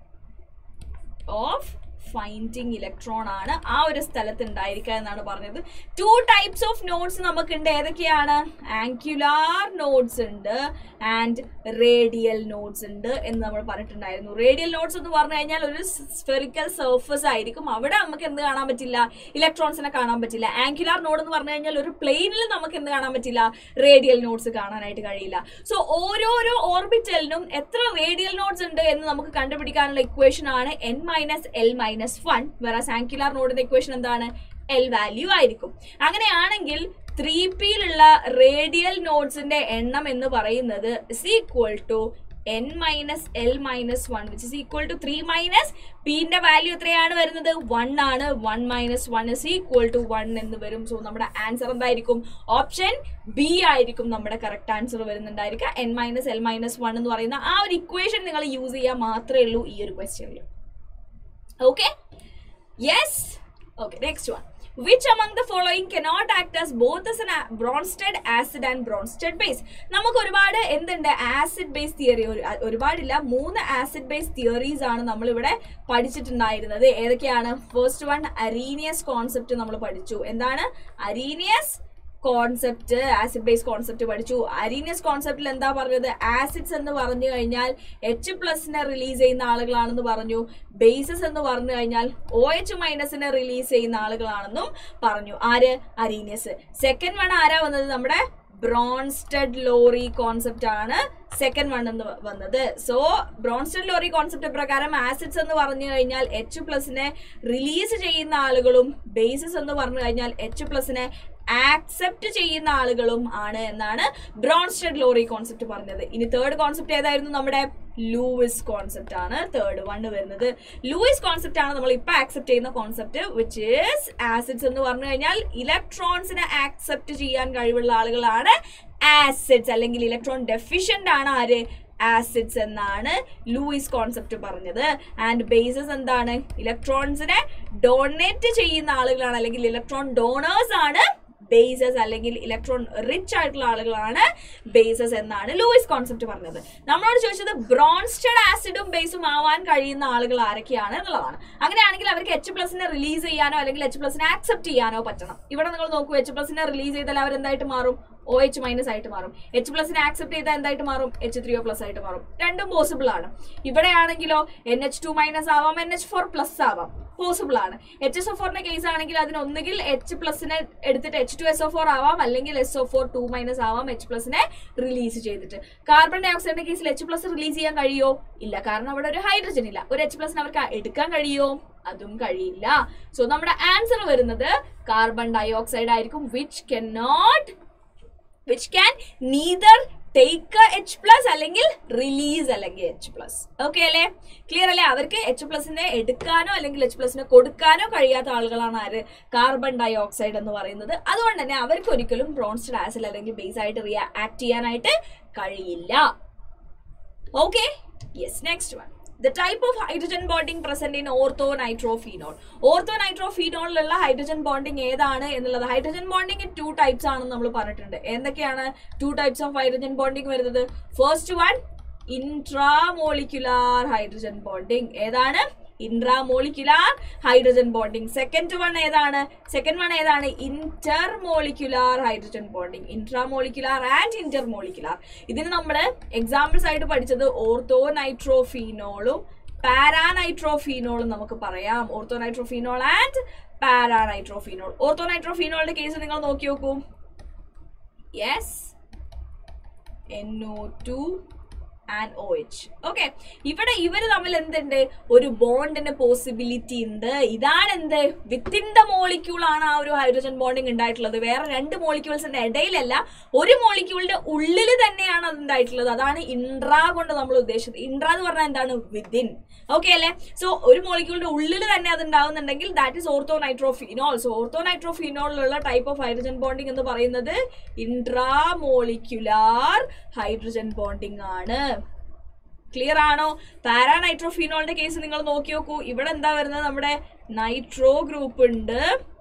of finding electron ആണ് ആ ഒരു സ്ഥലത്ത് ഉണ്ടായിരിക്കുക എന്നാണ് പറഞ്ഞത് ടു ടൈപ്സ് ഓഫ് നോട്ട്സ് നമുക്കുണ്ട് ഏതൊക്കെയാണ് ആങ്കുലാർ നോട്ട്സ് ഉണ്ട് ആൻഡ് റേഡിയൽ നോട്ട്സ് ഉണ്ട് എന്ന് നമ്മൾ പറഞ്ഞിട്ടുണ്ടായിരുന്നു റേഡിയൽ നോട്ട്സ് എന്ന് പറഞ്ഞു കഴിഞ്ഞാൽ ഒരു സ്ഫെറിക്കൽ സർഫസ് ആയിരിക്കും അവിടെ നമുക്ക് എന്ത് കാണാൻ പറ്റില്ല ഇലക്ട്രോൺസിനെ കാണാൻ പറ്റില്ല ആങ്കുലാർ നോഡ് എന്ന് പറഞ്ഞു കഴിഞ്ഞാൽ ഒരു പ്ലെയിനിൽ നമുക്ക് എന്ത് കാണാൻ പറ്റില്ല റേഡിയൽ നോട്ട്സ് കാണാനായിട്ട് കഴിയില്ല സോ ഓരോരോ ഓർബിറ്റലിനും എത്ര റേഡിയൽ നോട്ട്സ് ഉണ്ട് എന്ന് നമുക്ക് കണ്ടുപിടിക്കാനുള്ള ഇക്വേഷൻ ആണ് N minus L minus one വേറെ ആങ്കുലാർ നോഡിന്റെ ഇക്വേഷൻ എന്താണ് എൽ വാല്യൂ ആയിരിക്കും അങ്ങനെയാണെങ്കിൽ ത്രീ പിയിലുള്ള റേഡിയൽ നോട്ട്സിന്റെ എണ്ണം എന്ന് പറയുന്നത് is equal to N minus L minus one which is equal to three minus പിന്റെ വാല്യൂ എത്രയാണ് വരുന്നത് വൺ ആണ് one minus one is equal to one എന്ന് വരും സോ നമ്മുടെ ആൻസർ എന്തായിരിക്കും ഓപ്ഷൻ ബി ആയിരിക്കും നമ്മുടെ കറക്റ്റ് ആൻസർ വരുന്നുണ്ടായിരിക്കുക N minus L minus one എന്ന് പറയുന്ന ആ ഒരു ഇക്വേഷൻ നിങ്ങൾ യൂസ് ചെയ്യാൻ മാത്രമേ ഉള്ളൂ ഈ ഒരു ക്വസ്റ്റ്യനിൽ okay yes okay next one which among the following cannot act as both as an a- Bronsted acid and Bronsted base നമുക്ക് ഒരുപാട് എന്തുണ്ട് ആസിഡ് ബേസ് തിയറി ഒരുപാടില്ല മൂന്ന് ആസിഡ് ബേസ് തിയറീസ് ആണ് നമ്മൾ ഇവിടെ പഠിച്ചിട്ടുണ്ടായിരുന്നത് ഏതൊക്കെയാണ് ഫസ്റ്റ് വൺ അരീനിയസ് കോൺസെപ്റ്റ് നമ്മൾ പഠിച്ചു എന്താണ് Arrhenius concept acid base concept പഠിച്ചു അരീനിയസ് കോൺസെപ്റ്റിൽ എന്താ പറഞ്ഞത് ആസിഡ്സ് എന്ന് പറഞ്ഞു കഴിഞ്ഞാൽ എച്ച് പ്ലസിനെ റിലീസ് ചെയ്യുന്ന ആളുകളാണെന്ന് പറഞ്ഞു ബേസസ് എന്ന് പറഞ്ഞു കഴിഞ്ഞാൽ ഒ എച്ച് മൈനസിനെ റിലീസ് ചെയ്യുന്ന ആളുകളാണെന്നും പറഞ്ഞു ആര് അരീനിയസ് സെക്കൻഡ് വൺ ആരാ വന്നത് നമ്മുടെ ബ്രോൺസ്റ്റഡ് ലോറി കോൺസെപ്റ്റ് ആണ് സെക്കൻഡ് വൺ എന്ന് വന്നത് സോ ബ്രോൺസ്റ്റഡ് ലോറി കോൺസെപ്റ്റ് പ്രകാരം ആസിഡ്സ് എന്ന് പറഞ്ഞു കഴിഞ്ഞാൽ എച്ച് പ്ലസിനെ റിലീസ് ചെയ്യുന്ന ആളുകളും ബേസിസ് എന്ന് പറഞ്ഞു കഴിഞ്ഞാൽ എച്ച് പ്ലസിനെ ആക്സെപ്റ്റ് ചെയ്യുന്ന ആളുകളും ആണ് എന്നാണ് ബ്രോൺസ്റ്റഡ് ലോറി കോൺസെപ്റ്റ് പറഞ്ഞത് ഇനി തേർഡ് കോൺസെപ്റ്റ് ഏതായിരുന്നു നമ്മുടെ ലൂയിസ് കോൺസെപ്റ്റ് ആണ് തേർഡ് വൺ വരുന്നത് ലൂയിസ് കോൺസെപ്റ്റ് ആണ് നമ്മൾ ഇപ്പൊ ആക്സെപ്റ്റ് ചെയ്യുന്ന കോൺസെപ്റ്റ് വിച്ച് ഈസ് ആസിഡ്സ് എന്ന് പറഞ്ഞു കഴിഞ്ഞാൽ ഇലക്ട്രോൺസിനെ ആക്സെപ്റ്റ് ചെയ്യാൻ കഴിവുള്ള ആളുകളാണ് ആസിഡ്സ് അല്ലെങ്കിൽ ഇലക്ട്രോൺ ഡെഫിഷ്യന്റ് ആണ് ആര് ആസിഡ്സ് എന്നാണ് ലൂയിസ് കോൺസെപ്റ്റ് പറഞ്ഞത് ആൻഡ് ബേസസ് എന്താണ് ഇലക്ട്രോൺസിനെ ഡൊണേറ്റ് ചെയ്യുന്ന ആളുകളാണ് അല്ലെങ്കിൽ ഇലക്ട്രോൺ ഡോണേഴ്സ് ആണ് ബേസസ് അല്ലെങ്കിൽ ഇലക്ട്രോൺ റിച്ച് ആയിട്ടുള്ള ആളുകളാണ് ബേസസ് എന്നാണ് ലൂയിസ് കോൺസെപ്റ്റ് പറഞ്ഞത് നമ്മളോട് ചോദിച്ചത് ബ്രോൺസ്റ്റഡ് ആസിഡും ബേസും ആവാൻ കഴിയുന്ന ആളുകൾ ആരൊക്കെയാണ് എന്നുള്ളതാണ് അങ്ങനെയാണെങ്കിൽ അവർക്ക് എച്ച് പ്ലസിനെ റിലീസ് ചെയ്യാനോ അല്ലെങ്കിൽ എച്ച് പ്ലസിനെ ആക്സെപ്റ്റ് ചെയ്യാനോ പറ്റണം ഇവിടെ നിങ്ങൾ നോക്കൂ എച്ച് പ്ലസിനെ റിലീസ് ചെയ്താൽ അവർ എന്തായിട്ട് മാറും ഒ എച്ച് മൈനസ് ആയിട്ട് മാറും എച്ച് പ്ലസിനെ ആക്സെപ്റ്റ് ചെയ്താൽ എന്തായിട്ട് മാറും എച്ച് ത്രീ ഒ പ്ലസ് ആയിട്ട് മാറും രണ്ടും പോസിബിൾ ആണ് ഇവിടെയാണെങ്കിലോ എൻ എച്ച് ടു മൈനസ് ആവാം എൻ എച്ച് ഫോർ പ്ലസ് ആവാം പോസിബിൾ ആണ് എച്ച് എസ് ഒ ഫോറിന്റെ കേസ് ആണെങ്കിൽ അതിന് ഒന്നുകിൽ എച്ച് പ്ലസിനെ എടുത്തിട്ട് H two S O four ആവാം അല്ലെങ്കിൽ S O four two minus ആവാം എച്ച് പ്ലസിനെ റിലീസ് ചെയ്തിട്ട് കാർബൺ ഡൈ ഓക്സൈഡിന്റെ കേസിൽ എച്ച് പ്ലസ് റിലീസ് ചെയ്യാൻ കഴിയോ ഇല്ല കാരണം അവിടെ ഒരു ഹൈഡ്രജൻ ഇല്ല ഒരു എച്ച് പ്ലസിന് അവർക്ക് എടുക്കാൻ കഴിയോ അതും കഴിയില്ല സോ നമ്മുടെ ആൻസർ വരുന്നത് കാർബൺ ഡൈ ഓക്സൈഡ് ആയിരിക്കും which can not which can neither take H plus അല്ലെങ്കിൽ റിലീസ് അല്ലെങ്കിൽ എച്ച് പ്ലസ് ഓക്കെ അല്ലേ ക്ലിയർ അല്ലേ അവർക്ക് എച്ച് പ്ലസിനെ എടുക്കാനോ അല്ലെങ്കിൽ എച്ച് പ്ലസിനെ കൊടുക്കാനോ കഴിയാത്ത ആളുകളാണ് ആര് കാർബൺ ഡൈ ഓക്സൈഡ് എന്ന് പറയുന്നത് അതുകൊണ്ട് തന്നെ അവർക്ക് ഒരിക്കലും ബ്രോൺസ്റ്റഡ് ആസിഡ് അല്ലെങ്കിൽ ബേസ് ആയിട്ട് റിയാ ആക്ട് ചെയ്യാനായിട്ട് കഴിയില്ല okay yes next one the type of hydrogen bonding present in ortho nitrophenol ortho നൈട്രോഫീനോളിലുള്ള ഹൈഡ്രജൻ ബോണ്ടിങ് ഏതാണ് എന്നുള്ളത് ഹൈഡ്രജൻ ബോണ്ടിങ് ടു ടൈപ്സ് ആണെന്ന് നമ്മൾ പറഞ്ഞിട്ടുണ്ട് എന്തൊക്കെയാണ് two types of hydrogen bonding വരുന്നത് first one intramolecular hydrogen bonding ഏതാണ് intramolecular hydrogen bonding second one ഏതാണ് സെക്കൻഡ് വൺ ഏതാണ് intermolecular hydrogen bonding intramolecular and intermolecular ഇതിന് നമ്മൾ എക്സാമ്പിൾസ് ആയിട്ട് പഠിച്ചത് ഓർത്തോ നൈട്രോഫീനോളും പാരാനൈട്രോഫീനോളും നമുക്ക് പറയാം ortho nitrophenol and paranitrophenol ortho നൈട്രോഫീനോളിന്റെ കേസ് നിങ്ങൾ നോക്കി നോക്കൂ yes NO2 two and O H okay ഇവിടെ ഇവര് തമ്മിൽ എന്തുണ്ട് ഒരു ബോണ്ടിന്റെ പോസിബിലിറ്റി ഉണ്ട് ഇതാണ് എന്ത് വിത്തിൻ ദ മോളിക്യൂൾ ആണ് ആ ഒരു ഹൈഡ്രജൻ ബോണ്ടിങ് ഉണ്ടായിട്ടുള്ളത് വേറെ രണ്ട് മോളിക്യൂൾസിന്റെ ഇടയിലല്ല ഒരു മോളിക്യൂളിന്റെ ഉള്ളിൽ തന്നെയാണ് അത് ഉണ്ടായിട്ടുള്ളത് അതാണ് ഇൻട്രാ കൊണ്ട് നമ്മൾ ഉദ്ദേശിച്ചത് ഇൻട്രാ എന്ന് പറഞ്ഞാൽ എന്താണ് വിത്തിൻ ഓക്കെ അല്ലേ സോ ഒരു മോളിക്യൂളിന്റെ ഉള്ളിൽ തന്നെ അത് ഉണ്ടാവുന്നുണ്ടെങ്കിൽ that is ortho nitrophenol so ortho നൈട്രോഫീനോളിലുള്ള ടൈപ്പ് ഓഫ് ഹൈഡ്രജൻ ബോണ്ടിങ് എന്ന് പറയുന്നത് ഇൻട്രാമോളിക്യുലാർ ഹൈഡ്രജൻ ബോണ്ടിങ് ആണ് ക്ലിയർ ആണോ പാരാനൈട്രോഫീനോളിന്റെ കേസ് നിങ്ങൾ നോക്കി നോക്കൂ ഇവിടെ എന്താ വരുന്നത് നമ്മുടെ നൈട്രോ ഗ്രൂപ്പ് ഉണ്ട്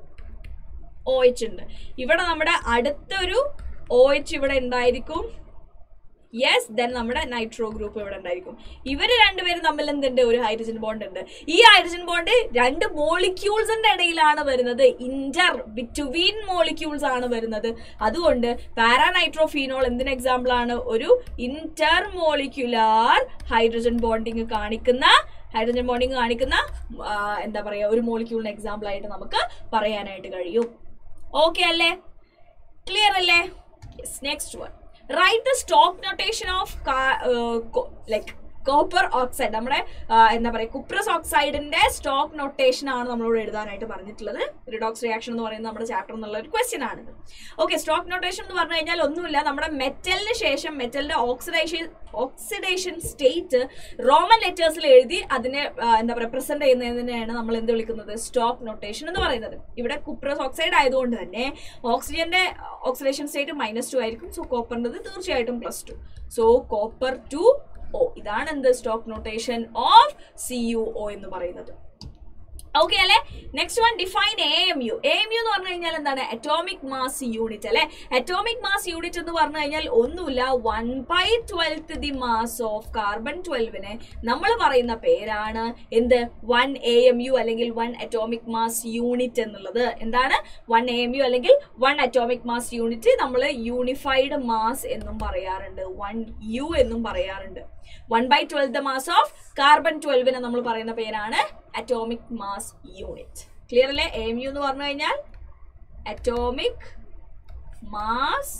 ഒ എച്ച് ഉണ്ട് ഇവിടെ നമ്മുടെ അടുത്തൊരു ഒ എച്ച് ഇവിടെ ഉണ്ടായിരിക്കും യെസ് ദെൻ നമ്മുടെ നൈട്രോ ഗ്രൂപ്പ് ഇവിടെ ഉണ്ടായിരിക്കും ഇവര് രണ്ടുപേരും തമ്മിൽ എന്തുണ്ട് ഒരു ഹൈഡ്രജൻ ബോണ്ട് ഉണ്ട് ഈ ഹൈഡ്രജൻ ബോണ്ട് രണ്ട് മോളിക്യൂൾസിന്റെ ഇടയിലാണ് വരുന്നത് ഇന്റർ ബിറ്റ്വീൻ മോളിക്യൂൾസ് ആണ് വരുന്നത് അതുകൊണ്ട് പാരാനൈട്രോഫീനോൾ എന്തിന് എക്സാമ്പിൾ ആണ് ഒരു ഇന്റർ മോളിക്യുലാർ ഹൈഡ്രജൻ ബോണ്ടിങ് കാണിക്കുന്ന ഹൈഡ്രജൻ ബോണ്ടിങ് കാണിക്കുന്ന ആ, എന്താ പറയുക ഒരു മോളിക്യൂളിന് എക്സാമ്പിൾ ആയിട്ട് നമുക്ക് പറയാനായിട്ട് കഴിയും ഓക്കെ അല്ലേ ക്ലിയർ അല്ലേ yes next one write the stock notation of like copper oxide നമ്മുടെ ആ, എന്താ പറയുക കുപ്രസ് ഓക്സൈഡിന്റെ സ്റ്റോക്ക് നൊട്ടേഷൻ ആണ് നമ്മളോട് എഴുതാനായിട്ട് പറഞ്ഞിട്ടുള്ളത് റിഡോക്സ് റിയാക്ഷൻ എന്ന് പറയുന്നത് നമ്മുടെ ചാപ്റ്റർ എന്നുള്ള ഒരു ക്വസ്റ്റ്യൻ ആണിത് ഓക്കെ സ്റ്റോക്ക് നൊട്ടേഷൻ എന്ന് പറഞ്ഞു കഴിഞ്ഞാൽ ഒന്നുമില്ല നമ്മുടെ മെറ്റലിന് ശേഷം മെറ്റലിന്റെ ഓക്സിഡേഷൻ ഓക്സിഡേഷൻ സ്റ്റേറ്റ് റോമൻ ലെറ്റേഴ്സിൽ എഴുതി അതിനെ ആ, എന്താ പറയുക പ്രസന്റ് ചെയ്യുന്നതിനെയാണ് നമ്മൾ എന്ത് വിളിക്കുന്നത് സ്റ്റോക്ക് നൊട്ടേഷൻ എന്ന് പറയുന്നത് ഇവിടെ കുപ്രസ് ഓക്സൈഡ് ആയതുകൊണ്ട് തന്നെ ഓക്സിജന്റെ ഓക്സിഡേഷൻ സ്റ്റേറ്റ് മൈനസ് ടു ആയിരിക്കും സോ കോപ്പറിൻ്റെത് തീർച്ചയായിട്ടും plus two so copper two O ഇതാണ് എന്ത് stock notation of C U O എന്ന് പറയുന്നത് ഓക്കെ അല്ലെ next one define A M U A M U എന്ന് പറഞ്ഞു കഴിഞ്ഞാൽ എന്താണ് അറ്റോമിക് മാസ് യൂണിറ്റ് അല്ലെ അറ്റോമിക് മാസ് യൂണിറ്റ് എന്ന് പറഞ്ഞു കഴിഞ്ഞാൽ ഒന്നുമില്ല one by twelfth the mass of carbon ട്വൽവിനെ നമ്മൾ പറയുന്ന പേരാണ് എന്ത് വൺ എ എം യു അല്ലെങ്കിൽ വൺ അറ്റോമിക് മാസ് യൂണിറ്റ് എന്നുള്ളത് എന്താണ് വൺ എ എം യു അല്ലെങ്കിൽ വൺ അറ്റോമിക് മാസ് യൂണിറ്റ് നമ്മൾ യൂണിഫൈഡ് മാസ് എന്നും പറയാറുണ്ട് വൺ യു എന്നും പറയാറുണ്ട് one by twelfth mass of carbon ട്വൽവിനെ നമ്മൾ പറയുന്ന പേരാണ് അറ്റോമിക് മാസ് യൂണിറ്റ് ക്ലിയർ അല്ലേ എം യു എന്ന് പറഞ്ഞു കഴിഞ്ഞാൽ atomic mass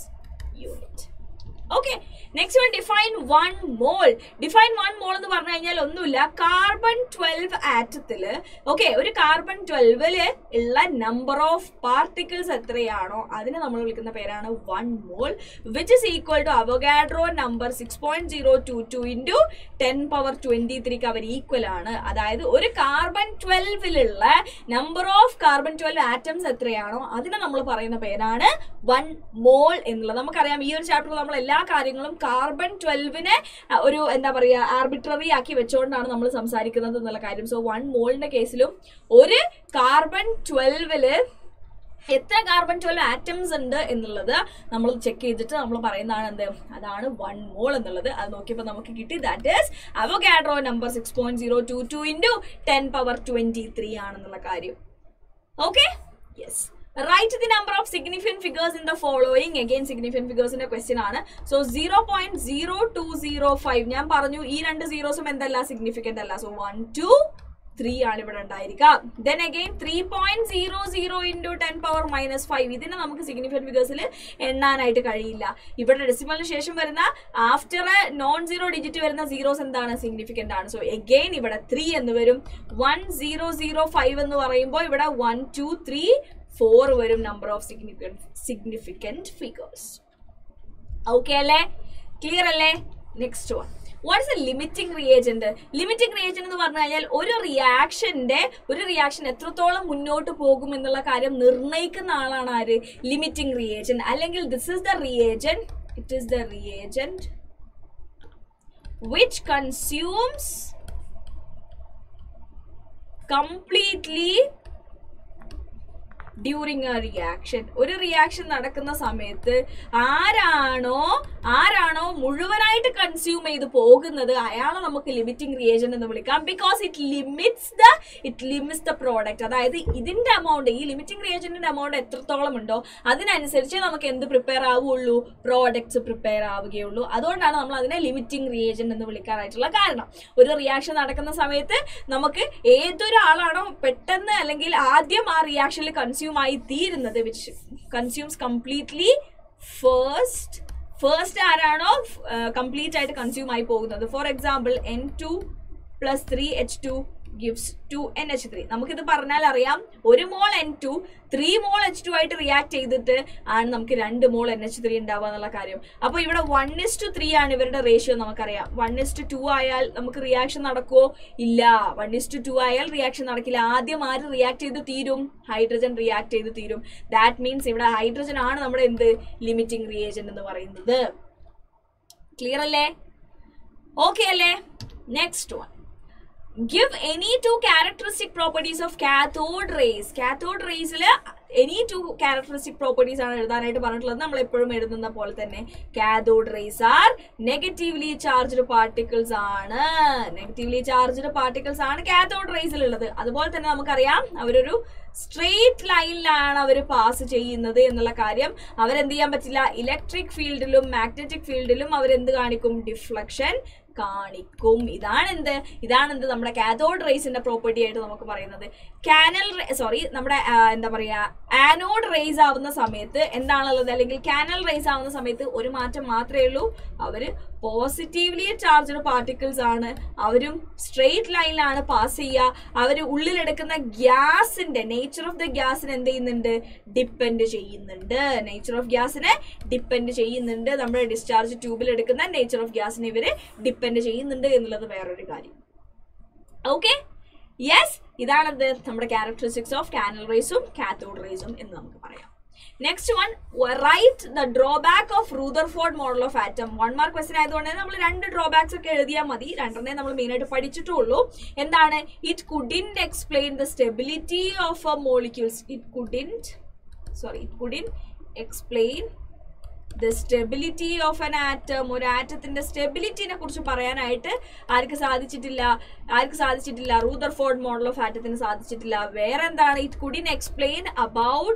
unit okay next one define one mole define one mole എന്ന് പറഞ്ഞു കഴിഞ്ഞാൽ ഒന്നുമില്ല കാർബൺ ട്വൽവ് ആറ്റത്തില് ഓക്കെ ഒരു കാർബൺ ട്വൽവില് ഉള്ള നമ്പർ ഓഫ് പാർട്ടിക്കിൾസ് എത്രയാണോ അതിനെ നമ്മൾ വിളിക്കുന്ന പേരാണ് one mole which is equal to Avogadro number six point zero two two into ten power twenty ത്രീക്ക് അവർ ഈക്വൽ ആണ് അതായത് ഒരു കാർബൺ ട്വൽവിലുള്ള number of carbon twelve atoms എത്രയാണോ അതിനെ നമ്മൾ പറയുന്ന പേരാണ് വൺ മോൾ എന്നുള്ളത് നമുക്കറിയാം ഈ ഒരു ചാപ്റ്ററിൽ നമ്മൾ എല്ലാ കാര്യങ്ങളും കാർബൺ ട്വൽവിനെ ഒരു എന്താ പറയുക ആർബിട്രറി ആക്കി വെച്ചുകൊണ്ടാണ് നമ്മൾ സംസാരിക്കുന്നത് എന്നുള്ള കാര്യം സോ വൺ മോളിന്റെ കേസിലും ഒരു കാർബൺ ട്വൽവില് എത്ര കാർബൺ ട്വൽവ് ആറ്റംസ് ഉണ്ട് എന്നുള്ളത് നമ്മൾ ചെക്ക് ചെയ്തിട്ട് നമ്മൾ പറയുന്നതാണ് എന്ത് അതാണ് വൺ മോൾ എന്നുള്ളത് അത് നോക്കിയപ്പോൾ നമുക്ക് കിട്ടി that is Avogadro number six point zero two two into ten power twenty three ആണെന്നുള്ള കാര്യം okay yes write the number of significant figures in the following again significant ഫിഗേഴ്സിന്റെ ക്വസ്റ്റ്യൻ ആണ് so zero point zero two zero five ഞാൻ പറഞ്ഞു ഈ രണ്ട് സീറോസും എന്തല്ല significant അല്ല സോ വൺ ടു ത്രീ ആണ് ഇവിടെ ഉണ്ടായിരിക്കുക then again three point zero zero into ten power minus five ഇതിനെ നമുക്ക് സിഗ്നിഫിക്കൻറ്റ് ഫിഗേഴ്സിൽ എണ്ണാനായിട്ട് കഴിയില്ല ഇവിടെ ഡെസിമലിന് ശേഷം വരുന്ന ആഫ്റ്റർ നോൺ സീറോ ഡിജിറ്റ് വരുന്ന സീറോസ് എന്താണ് സിഗ്നിഫിക്കന്റ് ആണ് സോ എഗെയിൻ ഇവിടെ ത്രീ എന്ന് വരും വൺ സീറോ സീറോ ഫൈവ് എന്ന് പറയുമ്പോൾ ഇവിടെ വൺ ടു ത്രീ ഫോർ വരും number of significant significant figures okay അല്ലേ ക്ലിയർ അല്ലേ next one what's a limiting reagent limiting reagent എന്ന് പറഞ്ഞു കഴിഞ്ഞാൽ ഒരു റിയാക്ഷന്റെ ഒരു റിയാക്ഷൻ എത്രത്തോളം മുന്നോട്ട് പോകും എന്നുള്ള കാര്യം നിർണ്ണയിക്കുന്ന ആളാണ് ആര് ലിമിറ്റിംഗ് റിയേജന്റ് അല്ലെങ്കിൽ this is the reagent it is the reagent which consumes completely during a reaction ഒരു റിയാക്ഷൻ നടക്കുന്ന സമയത്ത് ആരാണോ ആരാണോ മുഴുവനായിട്ട് കൺസ്യൂം ചെയ്ത് പോകുന്നത് അയാളെ നമുക്ക് ലിമിറ്റിംഗ് റിയേജൻ എന്ന് വിളിക്കാം because it limits the it limits the product അതായത് ഇതിന്റെ എമൗണ്ട് ഈ ലിമിറ്റിംഗ് റിയേജന്റിന്റെ എമൗണ്ട് എത്രത്തോളം ഉണ്ടോ അതിനനുസരിച്ച് നമുക്ക് എന്ത് പ്രിപ്പയർ ആവുള്ളൂ പ്രോഡക്ട്സ് പ്രിപ്പയർ ആവുകയുള്ളൂ അതുകൊണ്ടാണ് നമ്മൾ അതിനെ ലിമിറ്റിംഗ് റിയേജന്റ് എന്ന് വിളിക്കാനായിട്ടുള്ള കാരണം ഒരു റിയാക്ഷൻ നടക്കുന്ന സമയത്ത് നമുക്ക് ഏതൊരാളാണോ പെട്ടെന്ന് അല്ലെങ്കിൽ ആദ്യം ആ റിയാക്ഷനിൽ കൺസ്യൂം ആയി തീരുന്നത് which consumes completely first first ആരാണോ കംപ്ലീറ്റ് ആയിട്ട് കൺസ്യൂം ആയി പോകുന്നത് for example N two plus three H two gives two N H three നമുക്കിത് പറഞ്ഞാൽ അറിയാം ഒരു mole N two three mole H two ആയിട്ട് റിയാക്ട് ചെയ്തിട്ട് ആണ് നമുക്ക് രണ്ട് മോൾ എൻ എച്ച് ത്രീ ഉണ്ടാവുക എന്നുള്ള കാര്യം അപ്പോൾ ഇവിടെ വൺ ഇസ് ടു ത്രീ ആണ് ഇവരുടെ റേഷ്യോ നമുക്കറിയാം വൺ ഇസ് ടു ടു ആയാൽ നമുക്ക് റിയാക്ഷൻ നടക്കുമോ ഇല്ല വൺ ഇസ് ടു ടു ആയാൽ റിയാക്ഷൻ നടക്കില്ല ആദ്യം ആര് റിയാക്ട് ചെയ്ത് തീരും ഹൈഡ്രജൻ റിയാക്ട് ചെയ്ത് തീരും ദാറ്റ് മീൻസ് ഇവിടെ ഹൈഡ്രജൻ ആണ് നമ്മുടെ എന്ത് ലിമിറ്റിംഗ് റിയേജന്റ് എന്ന് പറയുന്നത് ക്ലിയർ അല്ലേ ഓക്കെ അല്ലേ next one give any two characteristic properties of cathode rays cathode raysൽ എനി ടു ക്യാരക്ടറിസ്റ്റിക് പ്രോപ്പർട്ടീസ് ആണ് എഴുതാനായിട്ട് പറഞ്ഞിട്ടുള്ളത് നമ്മൾ എപ്പോഴും എഴുതുന്ന പോലെ തന്നെ cathode rays are negatively charged particles ആണ് നെഗറ്റീവ്ലി ചാർജ്ഡ് പാർട്ടിക്കിൾസ് ആണ് കാഥോഡ് റേസിൽ ഉള്ളത് അതുപോലെ തന്നെ നമുക്കറിയാം അവരൊരു സ്ട്രെയിറ്റ് ലൈനിലാണ് അവർ പാസ് ചെയ്യുന്നത് എന്നുള്ള കാര്യം അവരെന്ത് ചെയ്യാൻ പറ്റില്ല ഇലക്ട്രിക് ഫീൽഡിലും മാഗ്നറ്റിക് ഫീൽഡിലും അവരെന്ത് കാണിക്കും ഡിഫ്ലക്ഷൻ കാണിക്കും ഇതാണ് എന്ത് ഇതാണ് എന്ത് നമ്മുടെ കാഥോഡ് റേസിന്റെ പ്രോപ്പർട്ടി ആയിട്ട് നമുക്ക് പറയുന്നത് കാനൽ സോറി നമ്മുടെ ആ, എന്താ പറയാ ആനോഡ് റേസ് ആവുന്ന സമയത്ത് എന്താണുള്ളത് അല്ലെങ്കിൽ കാനൽ റേസ് ആവുന്ന സമയത്ത് ഒരു മാറ്റം മാത്രമേ ഉള്ളൂ അവര് പോസിറ്റീവ്ലി ചാർജ്ഡ് പാർട്ടിക്കിൾസ് ആണ് അവരും സ്ട്രെയിറ്റ് ലൈനിലാണ് പാസ് ചെയ്യുക അവർ ഉള്ളിലെടുക്കുന്ന ഗ്യാസിന്റെ നേച്ചർ ഓഫ് ദ ഗ്യാസിന് എന്ത് ചെയ്യുന്നുണ്ട് ഡിപ്പെൻഡ് ചെയ്യുന്നുണ്ട് നേച്ചർ ഓഫ് ഗ്യാസിനെ ഡിപ്പെൻഡ് ചെയ്യുന്നുണ്ട് നമ്മുടെ ഡിസ്ചാർജ് ട്യൂബിൽ എടുക്കുന്ന നേച്ചർ ഓഫ് ഗ്യാസിനെ ഇവര് ഡിപ്പെൻഡ് ചെയ്യുന്നുണ്ട് എന്നുള്ളത് വേറൊരു കാര്യം ഓക്കെ യെസ് ഇതാണത് നമ്മുടെ ക്യാരക്ടറിസ്റ്റിക്സ് ഓഫ് കാനൽ റേസും കാത്തോഡ് റേസും എന്ന് നമുക്ക് പറയാം next one write the drawback of Rutherford model of atom one mark question ആയതുകൊണ്ട് തന്നെ നമ്മൾ രണ്ട് ഡ്രോബാക്സ് ഒക്കെ എഴുതിയാൽ മതി രണ്ടെണ്ണേ നമ്മൾ മെയിൻ ആയിട്ട് പഠിച്ചിട്ടുള്ളൂ എന്താണ് it couldn't explain the stability of a molecules it couldn't sorry it couldn't explain the stability of an atom ഒരു ആറ്റത്തിന്റെ സ്റ്റെബിലിറ്റിനെ കുറിച്ച് പറയാനായിട്ട് ആർക്ക് സാധിച്ചിട്ടില്ല ആർക്ക് സാധിച്ചിട്ടില്ല റൂദർഫോർഡ് മോഡൽ ഓഫ് ആറ്റത്തിന് സാധിച്ചിട്ടില്ല വേറെ എന്താണ് it couldn't explain about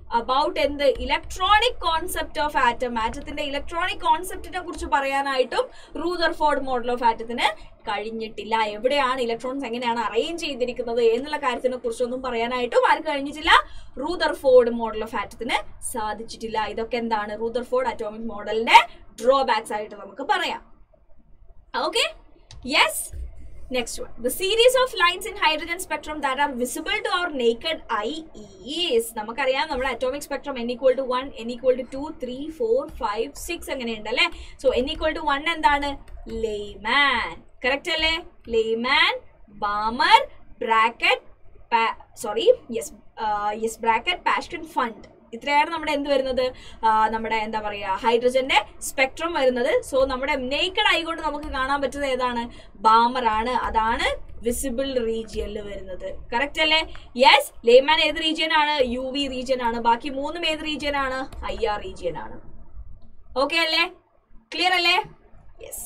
about എന്ത് ഇലക്ട്രോണിക് കോൺസെപ്റ്റ് ഓഫ് ആറ്റം ആറ്റത്തിന്റെ ഇലക്ട്രോണിക് കോൺസെപ്റ്റിനെ കുറിച്ച് പറയാനായിട്ടും റൂദർഫോർഡ് മോഡൽ ഓഫ് ആറ്റത്തിന് കഴിഞ്ഞിട്ടില്ല എവിടെയാണ് ഇലക്ട്രോൺസ് എങ്ങനെയാണ് അറേഞ്ച് ചെയ്തിരിക്കുന്നത് എന്നുള്ള കാര്യത്തിനെ കുറിച്ചൊന്നും പറയാനായിട്ടും ആർക്ക് കഴിഞ്ഞിട്ടില്ല റൂദർഫോർഡ് മോഡൽ ഓഫ് ആറ്റത്തിന് സാധിച്ചിട്ടില്ല ഇതൊക്കെ എന്താണ് റൂദർഫോർഡ് അറ്റോമിക് മോഡലിന്റെ ഡ്രോബാക്സ് ആയിട്ട് നമുക്ക് പറയാം okay yes next one the series of lines in hydrogen spectrum that are visible to our naked eye is നമുക്കറിയാം നമ്മുടെ atomic spectrum N equal to one N equal to two three four five six അങ്ങനെയുണ്ട് അല്ലേ so N equal to one എന്താണ് Lyman correct അല്ലേ Lyman Balmer bracket sorry yes yes bracket Paschen Pfund ഇത്രയാണ് നമ്മുടെ എന്ത് വരുന്നത് ആ, നമ്മുടെ എന്താ പറയുക ഹൈഡ്രജന്റെ സ്പെക്ട്രം വരുന്നത് സോ നമ്മുടെ നേക്കഡ് ആയിക്കൊണ്ട് നമുക്ക് കാണാൻ പറ്റുന്നത് ഏതാണ് ബാമർ ആണ് അതാണ് വിസിബിൾ റീജിയനിൽ വരുന്നത് കറക്റ്റ് അല്ലേ യെസ് ലേമാൻ ഏത് റീജിയൻ ആണ് യു വി റീജിയൻ ആണ് ബാക്കി മൂന്നും ഏത് റീജിയൻ ആണ് ഐ ആർ റീജിയൻ ആണ് ഓക്കെ അല്ലേ ക്ലിയർ അല്ലേ yes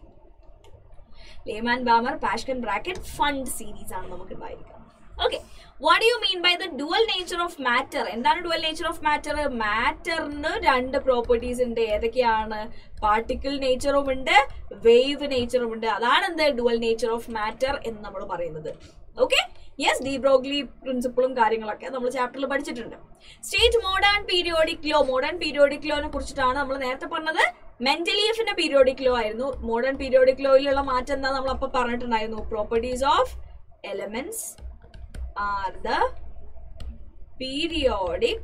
Lyman Balmer Paschen bracket Pfund series ആണ് നമുക്ക് ഉണ്ടായിരിക്കുക okay what you mean by the dual nature of matter എന്താണ് ഡുവൽ നേച്ചർ ഓഫ് മാറ്റർ മാറ്ററിന് രണ്ട് പ്രോപ്പർട്ടീസ് ഉണ്ട് ഏതൊക്കെയാണ് പാർട്ടിക്കിൾ നേച്ചറും ഉണ്ട് വേവ് നേച്ചറും ഉണ്ട് അതാണ് എന്ത് ഡുവൽ നേച്ചർ ഓഫ് മാറ്റർ എന്ന് നമ്മൾ പറയുന്നത് ഓക്കെ യെസ് ഡി ബ്രോഗ്ലി പ്രിൻസിപ്പിളും കാര്യങ്ങളൊക്കെ നമ്മൾ ചാപ്റ്ററിൽ പഠിച്ചിട്ടുണ്ട് state modern periodic law modern periodic ലോനെ കുറിച്ചിട്ടാണ് നമ്മൾ നേരത്തെ പറഞ്ഞത് മെന്റലിയഫിന്റെ പീരിയോഡിക് ലോ ആയിരുന്നു മോഡേൺ പീരിയോഡിക് ലോയിലുള്ള മാറ്റം എന്താ നമ്മൾ അപ്പൊ പറഞ്ഞിട്ടുണ്ടായിരുന്നു properties of elements are the periodic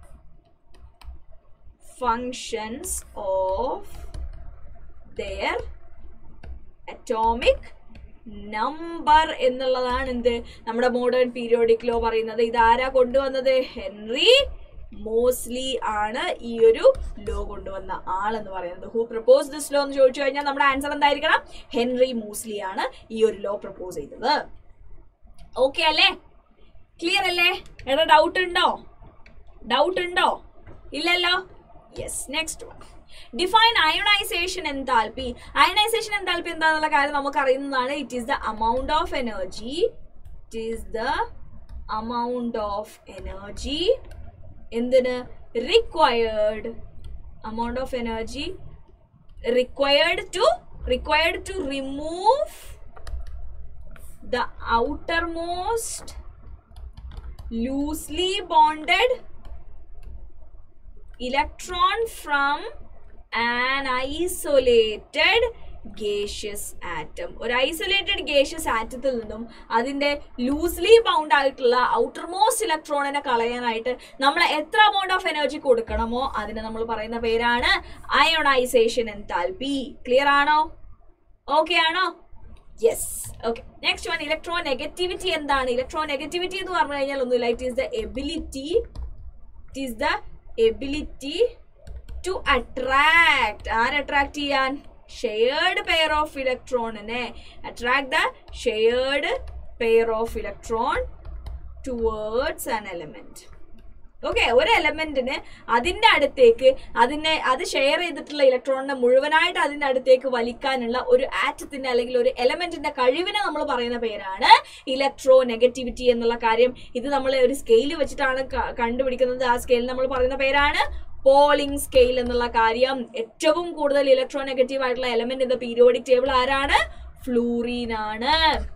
functions of their atomic number എന്നുള്ളതാണ് എന്ത് നമ്മുടെ മോഡേൺ പീരിയോഡിക് ലോ പറയുന്നത് ഇതാരാ കൊണ്ടുവന്നത് ഹെൻറി മോസ്ലി ആണ് ഈ ഒരു ലോ കൊണ്ടുവന്ന ആളെന്ന് പറയുന്നത് ഹൂ പ്രപ്പോസ് ദിസ് ലോ എന്ന് ചോദിച്ചു കഴിഞ്ഞാൽ നമ്മുടെ ആൻസർ എന്തായിരിക്കണം ഹെൻറി മോസ്ലി ആണ് ഈ ഒരു ലോ പ്രപ്പോസ് ചെയ്തത് ഓക്കെ അല്ലേ ക്ലിയർ അല്ലേ എടാ ഡൗട്ട് ഉണ്ടോ ഡൗട്ട് ഉണ്ടോ ഇല്ലല്ലോ yes next one define ionisation enthalpy ionisation enthalpy എന്താണെന്നുള്ള കാര്യം നമുക്ക് അറിയുന്നതാണ് it is the amount of energy it is the amount of energy എന്തിന് required amount of energy required to required to remove the outermost loosely bonded electron from an isolated gaseous atom ഒരു isolated gaseous ആറ്റത്തിൽ നിന്നും അതിന്റെ loosely bound ആയിട്ടുള്ള outermost ഇലക്ട്രോണിനെ കളയാനായിട്ട് നമ്മൾ എത്ര amount ഓഫ് എനർജി കൊടുക്കണമോ അതിനെ നമ്മൾ പറയുന്ന പേരാണ് അയോണൈസേഷൻ എൻതാൽപി ക്ലിയർ ആണോ ഓക്കെ ആണോ yes okay next one electronegativity എന്താണ് ഇലക്ട്രോ നെഗറ്റിവിറ്റി എന്ന് പറഞ്ഞു കഴിഞ്ഞാൽ ഒന്നുമില്ല it is the ability it is the ability to attract ആര് അട്രാക്ട് ചെയ്യാൻ ഷെയർഡ് പെയർ ഓഫ് ഇലക്ട്രോണിനെ attract the shared pair of electron towards an element okay ഒരു എലമെന്റിന് അതിന്റെ അടുത്തേക്ക് അതിനെ അത് ഷെയർ ചെയ്തിട്ടുള്ള ഇലക്ട്രോണിനെ മുഴുവനായിട്ട് അതിന്റെ അടുത്തേക്ക് വലിക്കാനുള്ള ഒരു ആറ്റത്തിന്റെ അല്ലെങ്കിൽ ഒരു എലമെന്റിന്റെ കഴിവിനെ നമ്മൾ പറയുന്ന പേരാണ് ഇലക്ട്രോ നെഗറ്റിവിറ്റി എന്നുള്ള കാര്യം ഇത് നമ്മൾ ഒരു സ്കെയിൽ വെച്ചിട്ടാണ് ക- കണ്ടുപിടിക്കുന്നത് ആ സ്കെയിൽ നമ്മൾ പറയുന്ന പേരാണ് പോളിംഗ് സ്കെയിൽ എന്നുള്ള കാര്യം ഏറ്റവും കൂടുതൽ ഇലക്ട്രോ നെഗറ്റീവ് ആയിട്ടുള്ള element in the periodic table ആരാണ് ഫ്ലൂറീൻ ആണ്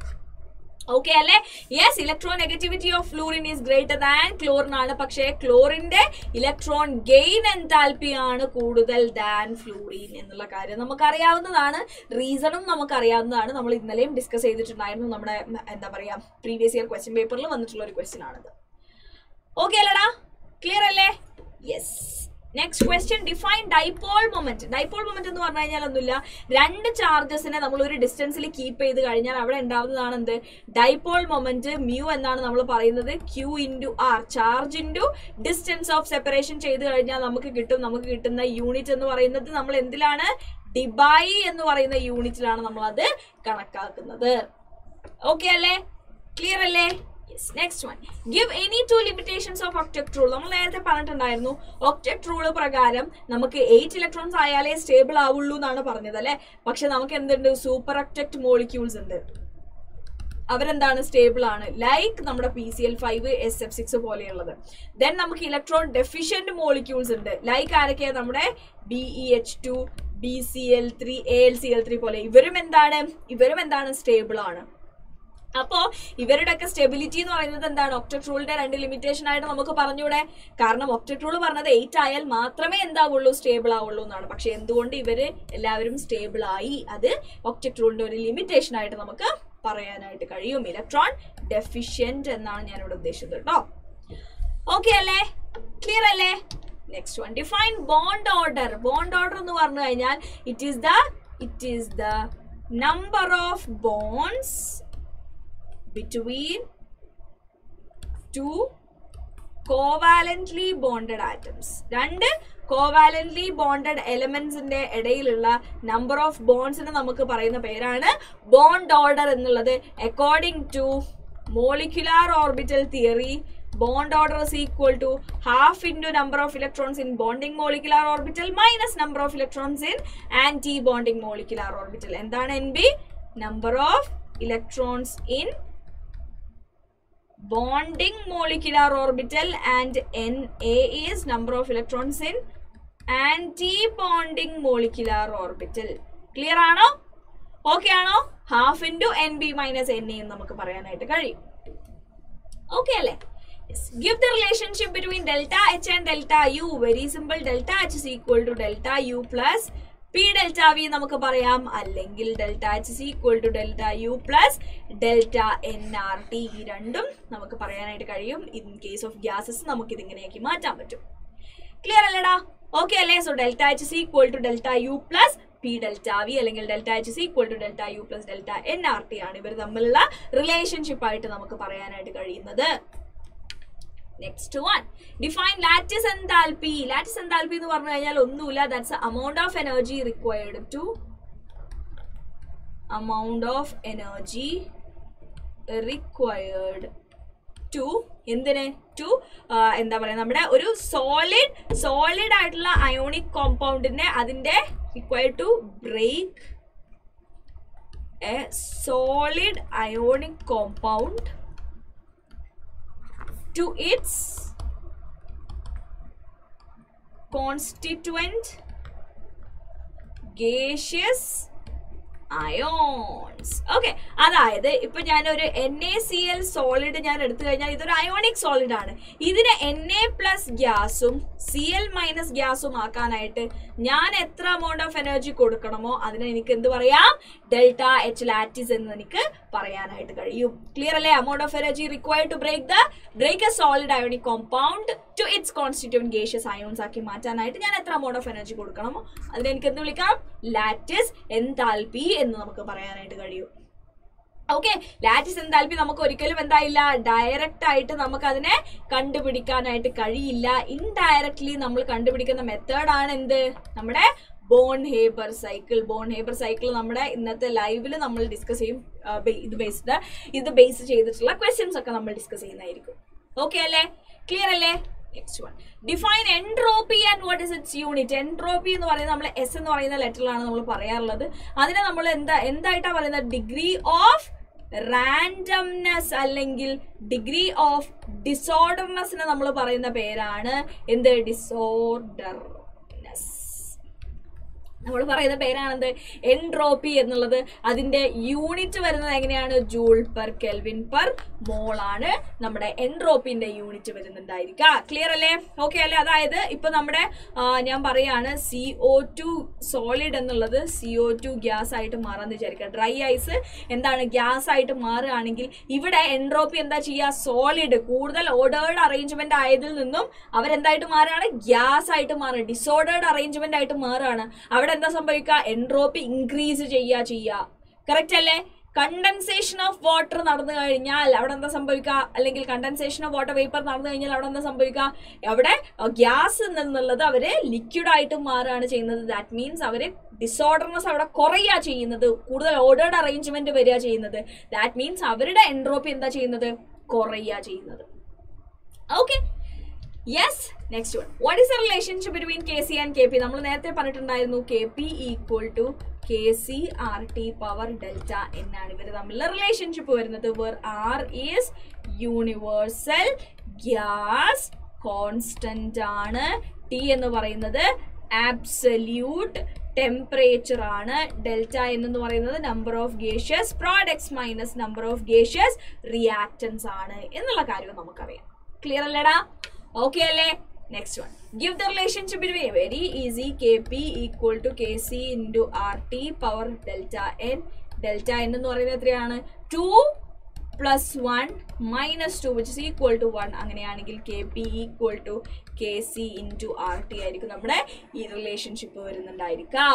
ഓക്കെ അല്ലേ yes electronegativity of fluorine is greater than chlorine ആണ് പക്ഷേ ക്ലോറിന്റെ ഇലക്ട്രോൺ ഗെയിൻ എൻതാൽപ്പി ആണ് കൂടുതൽ ദാൻ ഫ്ലൂറിൻ എന്നുള്ള കാര്യം നമുക്കറിയാവുന്നതാണ് റീസണും നമുക്കറിയാവുന്നതാണ് നമ്മൾ ഇന്നലെയും ഡിസ്കസ് ചെയ്തിട്ടുണ്ടായിരുന്നു നമ്മുടെ ഉം, എന്താ പറയാ പ്രീവിയസ് ഇയർ ക്വസ്റ്റ്യൻ പേപ്പറിൽ വന്നിട്ടുള്ള ഒരു ക്വസ്റ്റ്യൻ ആണിത് ഓക്കെ അല്ലടാ ക്ലിയർ അല്ലേ yes next question define dipole moment dipole moment എന്ന് പറഞ്ഞു കഴിഞ്ഞാൽ ഒന്നുമില്ല രണ്ട് ചാർജസിനെ നമ്മൾ ഒരു ഡിസ്റ്റൻസിൽ കീപ്പ് ചെയ്ത് കഴിഞ്ഞാൽ അവിടെ ഉണ്ടാവുന്നതാണ് എന്ത് ഡൈപോൾ മൊമെന്റ് മ്യൂ എന്നാണ് നമ്മൾ പറയുന്നത് Q into R charge into distance of separation ചെയ്ത് കഴിഞ്ഞാൽ നമുക്ക് കിട്ടും നമുക്ക് കിട്ടുന്ന യൂണിറ്റ് എന്ന് പറയുന്നത് നമ്മൾ എന്തിലാണ് ഡിബായി എന്ന് പറയുന്ന യൂണിറ്റിലാണ് നമ്മൾ അത് കണക്കാക്കുന്നത് ഓക്കെ അല്ലേ ക്ലിയർ അല്ലേ next one give any two limitations of octet rule നമ്മൾ നേരത്തെ പറഞ്ഞിട്ടുണ്ടായിരുന്നു ഒക്ടക്ട് റൂൾ പ്രകാരം നമുക്ക് എയ്റ്റ് ഇലക്ട്രോൺസ് ആയാലേ സ്റ്റേബിൾ ആവുള്ളൂ എന്നാണ് പറഞ്ഞത് അല്ലെ പക്ഷെ നമുക്ക് എന്തുണ്ട് സൂപ്പർ ഒക്ടക്ട് മോളിക്യൂൾസ് ഉണ്ട് അവരെന്താണ് സ്റ്റേബിൾ ആണ് ലൈക്ക് നമ്മുടെ P C L five S F six പോലെയുള്ളത് ദെൻ നമുക്ക് ഇലക്ട്രോൺ ഡെഫിഷ്യന്റ് മോളിക്യൂൾസ് ഉണ്ട് ലൈക്ക് ആരൊക്കെയാണ് നമ്മുടെ B E H two B C L three A L C L three പോലെ ഇവരും എന്താണ് ഇവരും എന്താണ് സ്റ്റേബിൾ ആണ് അപ്പോ ഇവരുടെയൊക്കെ സ്റ്റെബിലിറ്റി എന്ന് പറയുന്നത് എന്താണ് ഒക്ടറ്റ് റൂളിന്റെ രണ്ട് ലിമിറ്റേഷൻ ആയിട്ട് നമുക്ക് പറഞ്ഞൂടെ കാരണം ഒക്ടറ്റ് റൂൾ പറഞ്ഞത് എയ്റ്റ് ആയാൽ മാത്രമേ എന്താവുള്ളൂ സ്റ്റേബിൾ ആവുള്ളൂ എന്നാണ് പക്ഷെ എന്തുകൊണ്ട് ഇവര് എല്ലാവരും സ്റ്റേബിൾ ആയി അത് ഒക്ടറ്റ് റൂളിന്റെ ഒരു ലിമിറ്റേഷൻ ആയിട്ട് നമുക്ക് പറയാനായിട്ട് കഴിയും ഇലക്ട്രോൺ ഡെഫിഷ്യന്റ് എന്നാണ് ഞാൻ ഇവിടെ ഉദ്ദേശിച്ചത് കേട്ടോ ഓക്കെ അല്ലേ ക്ലിയർ അല്ലേ next one define bond order bond order എന്ന് പറഞ്ഞു കഴിഞ്ഞാൽ it is the it is the number of bonds between two covalently bonded atoms രണ്ട് കോവാലന്റ്ലി ബോണ്ടഡ് എലമെന്റ്സിന്റെ ഇടയിലുള്ള നമ്പർ ഓഫ് ബോൺസിന് നമുക്ക് പറയുന്ന പേരാണ് ബോണ്ട് ഓർഡർ എന്നുള്ളത് according to molecular orbital theory bond order is equal to half into number of electrons in bonding molecular orbital minus number of electrons in anti bonding molecular orbital എന്താണ് N B number of electrons in bonding molecular orbital and Na is number of electrons in anti-bonding molecular orbital. Clear ആണോ okay ആണോ half into N B minus N എന്ന് നമുക്ക് പറയാനായിട്ട് കഴിയും okay അല്ലേ give the relationship between delta H and delta U very simple delta H is equal to delta U plus P delta V നമുക്ക് പറയാം അല്ലെങ്കിൽ delta H is equal to delta U plus delta N R T ഈ രണ്ടും നമുക്ക് പറയാനായിട്ട് കഴിയും in case of gases നമുക്ക് ഇതിങ്ങനെയാക്കി മാറ്റാൻ പറ്റും ക്ലിയർ അല്ലേടാ ഓക്കെ അല്ലേ so delta H is equal to delta U plus P delta V അല്ലെങ്കിൽ delta H is equal to delta U plus delta N R T ആണ് ഇവർ തമ്മിലുള്ള റിലേഷൻഷിപ്പ് ആയിട്ട് നമുക്ക് പറയാനായിട്ട് കഴിയുന്നത് next one define lattice enthalpy lattice enthalpy എന്ന് പറഞ്ഞു കഴിഞ്ഞാൽ ഒന്നുമില്ല that's amount of energy required to amount of energy required to എന്തിന് ടു എന്താ പറയുക നമ്മുടെ ഒരു സോളിഡ് സോളിഡ് ആയിട്ടുള്ള അയോണിക് കോമ്പൗണ്ടിനെ അതിന്റെ required to break a solid ionic compound to its constituent gaseous ions okay അതായത് ഇപ്പൊ ഞാനൊരു N A C L solid ഞാൻ എടുത്തു കഴിഞ്ഞാൽ ഇതൊരു അയോണിക് സോളിഡ് ആണ് ഇതിന് എൻ എ പ്ലസ് ഗ്യാസും സി എൽ മൈനസ് ഗ്യാസും ആക്കാനായിട്ട് ഞാൻ എത്ര എമൗണ്ട് ഓഫ് എനർജി കൊടുക്കണമോ അതിനെ എനിക്ക് എന്ത് പറയാം ഡെൽറ്റ എച്ച് ലാറ്റിസ് എന്ന് എനിക്ക് പറയാനായിട്ട് കഴിയും ക്ലിയർ അല്ലേ amount of energy required to break the break a solid ionic compound to its constituent gaseous ions ആക്കി മാറ്റാനായിട്ട് ഞാൻ എത്ര എമൗണ്ട് ഓഫ് എനർജി കൊടുക്കണമോ അതിനെ എനിക്ക് എന്ത് വിളിക്കാം ലാറ്റിസ് എൻതാൽപി എന്ന് നമുക്ക് പറയാനായിട്ട് കഴിയും ഓക്കെ ലാറ്റിസ് എൻതാൽപി നമുക്ക് ഒരിക്കലും എന്തായില്ല ഡയറക്റ്റ് ആയിട്ട് നമുക്ക് അതിനെ കണ്ടുപിടിക്കാനായിട്ട് കഴിയില്ല ഇൻഡയറക്ട്ലി നമ്മൾ കണ്ടുപിടിക്കുന്ന മെത്തേഡാണ് എന്ത് നമ്മുടെ Born Haber cycle Born Haber cycle നമ്മുടെ ഇന്നത്തെ ലൈവിൽ നമ്മൾ ഡിസ്കസ് ചെയ്യും ആ, ബെ- ഇത് ബേസ്ഡ് ഇത് ബേസ് ചെയ്തിട്ടുള്ള ക്വസ്റ്റ്യൻസ് ഒക്കെ നമ്മൾ ഡിസ്കസ് ചെയ്യുന്നതായിരിക്കും ഓക്കെ അല്ലേ ക്ലിയർ അല്ലേ next one define entropy and what is its unit entropy എന്ന് പറയുന്നത് നമ്മൾ എസ് എന്ന് പറയുന്ന ലെറ്ററിലാണ് നമ്മൾ പറയാറുള്ളത് അതിനെ നമ്മൾ എന്താ എന്തായിട്ടാണ് പറയുന്നത് ഡിഗ്രി ഓഫ് റാൻഡംനെസ് അല്ലെങ്കിൽ ഡിഗ്രി ഓഫ് ഡിസോർഡർനെസ്സിന് നമ്മൾ പറയുന്ന പേരാണ് എന്ത് ഡിസോർഡർനെസ് നമ്മൾ പറയുന്ന പേരാണെന്ത് എൻട്രോപ്പി എന്നുള്ളത് അതിന്റെ യൂണിറ്റ് വരുന്നത് എങ്ങനെയാണ് joule per kelvin per mole ആണ് നമ്മുടെ എൻട്രോപ്പിന്റെ യൂണിറ്റ് വരുന്നുണ്ടായിരിക്കുക ക്ലിയർ അല്ലേ ഓക്കെ അല്ലേ അതായത് ഇപ്പൊ നമ്മുടെ ആ, ഞാൻ പറയാണ് സി ഒ ടു സോളിഡ് എന്നുള്ളത് സി ഒ ടു ഗ്യാസ് ആയിട്ട് മാറാന്ന് വിചാരിക്കുക ഡ്രൈ ഐസ് എന്താണ് ഗ്യാസ് ആയിട്ട് മാറുകയാണെങ്കിൽ ഇവിടെ എൻട്രോപ്പി എന്താ ചെയ്യുക സോളിഡ് കൂടുതൽ ഓർഡേർഡ് അറേഞ്ച്മെന്റ് ആയതിൽ നിന്നും അവരെന്തായിട്ട് മാറുകയാണ് ഗ്യാസ് ആയിട്ട് മാറുക ഡിസോർഡേർഡ് അറേഞ്ച്മെന്റ് ആയിട്ട് മാറുകയാണ് അവിടെ എന്താ സംഭവിക്കുക എൻട്രോപ്പി ഇൻക്രീസ് ചെയ്യുക ചെയ്യുക കറക്റ്റ് അല്ലേ കണ്ടൻസേഷൻ ഓഫ് വാട്ടർ നടന്നു കഴിഞ്ഞാൽ അവിടെ എന്താ സംഭവിക്കുക അല്ലെങ്കിൽ കണ്ടൻസേഷൻ ഓഫ് വാട്ടർ വേപ്പർ നടന്നു കഴിഞ്ഞാൽ അവിടെ എന്താ സംഭവിക്കുക അവിടെ ഗ്യാസ് എന്നുള്ളത് അവര് ലിക്വിഡ് ആയിട്ട് മാറുകയാണ് ചെയ്യുന്നത് ദാറ്റ് മീൻസ് അവര് ഡിസോർഡർനെസ് അവിടെ കുറയുക ചെയ്യുന്നത് കൂടുതൽ ഓർഡേർഡ് അറേഞ്ച്മെന്റ് വരിക ചെയ്യുന്നത് ദാറ്റ് മീൻസ് അവരുടെ എൻട്രോപ്പി എന്താ ചെയ്യുന്നത് കുറയുക ചെയ്യുന്നത് okay yes next one what is the relationship between K C and K P നമ്മൾ നേരത്തെ പറഞ്ഞിട്ടുണ്ടായിരുന്നു K P equal to K C R T power delta എന്നാണ് ഇവർ തമ്മിലുള്ള റിലേഷൻഷിപ്പ് വരുന്നത് where R is universal gas constant ആണ് T എന്ന് പറയുന്നത് ആബ്സല്യൂട്ട് ടെമ്പറേച്ചർ ആണ് ഡെൽറ്റ എന്ന് പറയുന്നത് number of gaseous products minus number of gaseous reactants ആണ് എന്നുള്ള കാര്യം നമുക്കറിയാം ക്ലിയർ അല്ലേടാ ഓക്കെ അല്ലേ next one give the relationship between very easy K P equal to K C into R T power delta N delta N എന്ന് പറയുന്നത് എത്രയാണ് two plus one minus two which is equal to one അങ്ങനെയാണെങ്കിൽ K P equal to K C into R T ആയിരിക്കും നമ്മുടെ ഈ relationship വരുന്നുണ്ടായിരിക്കുക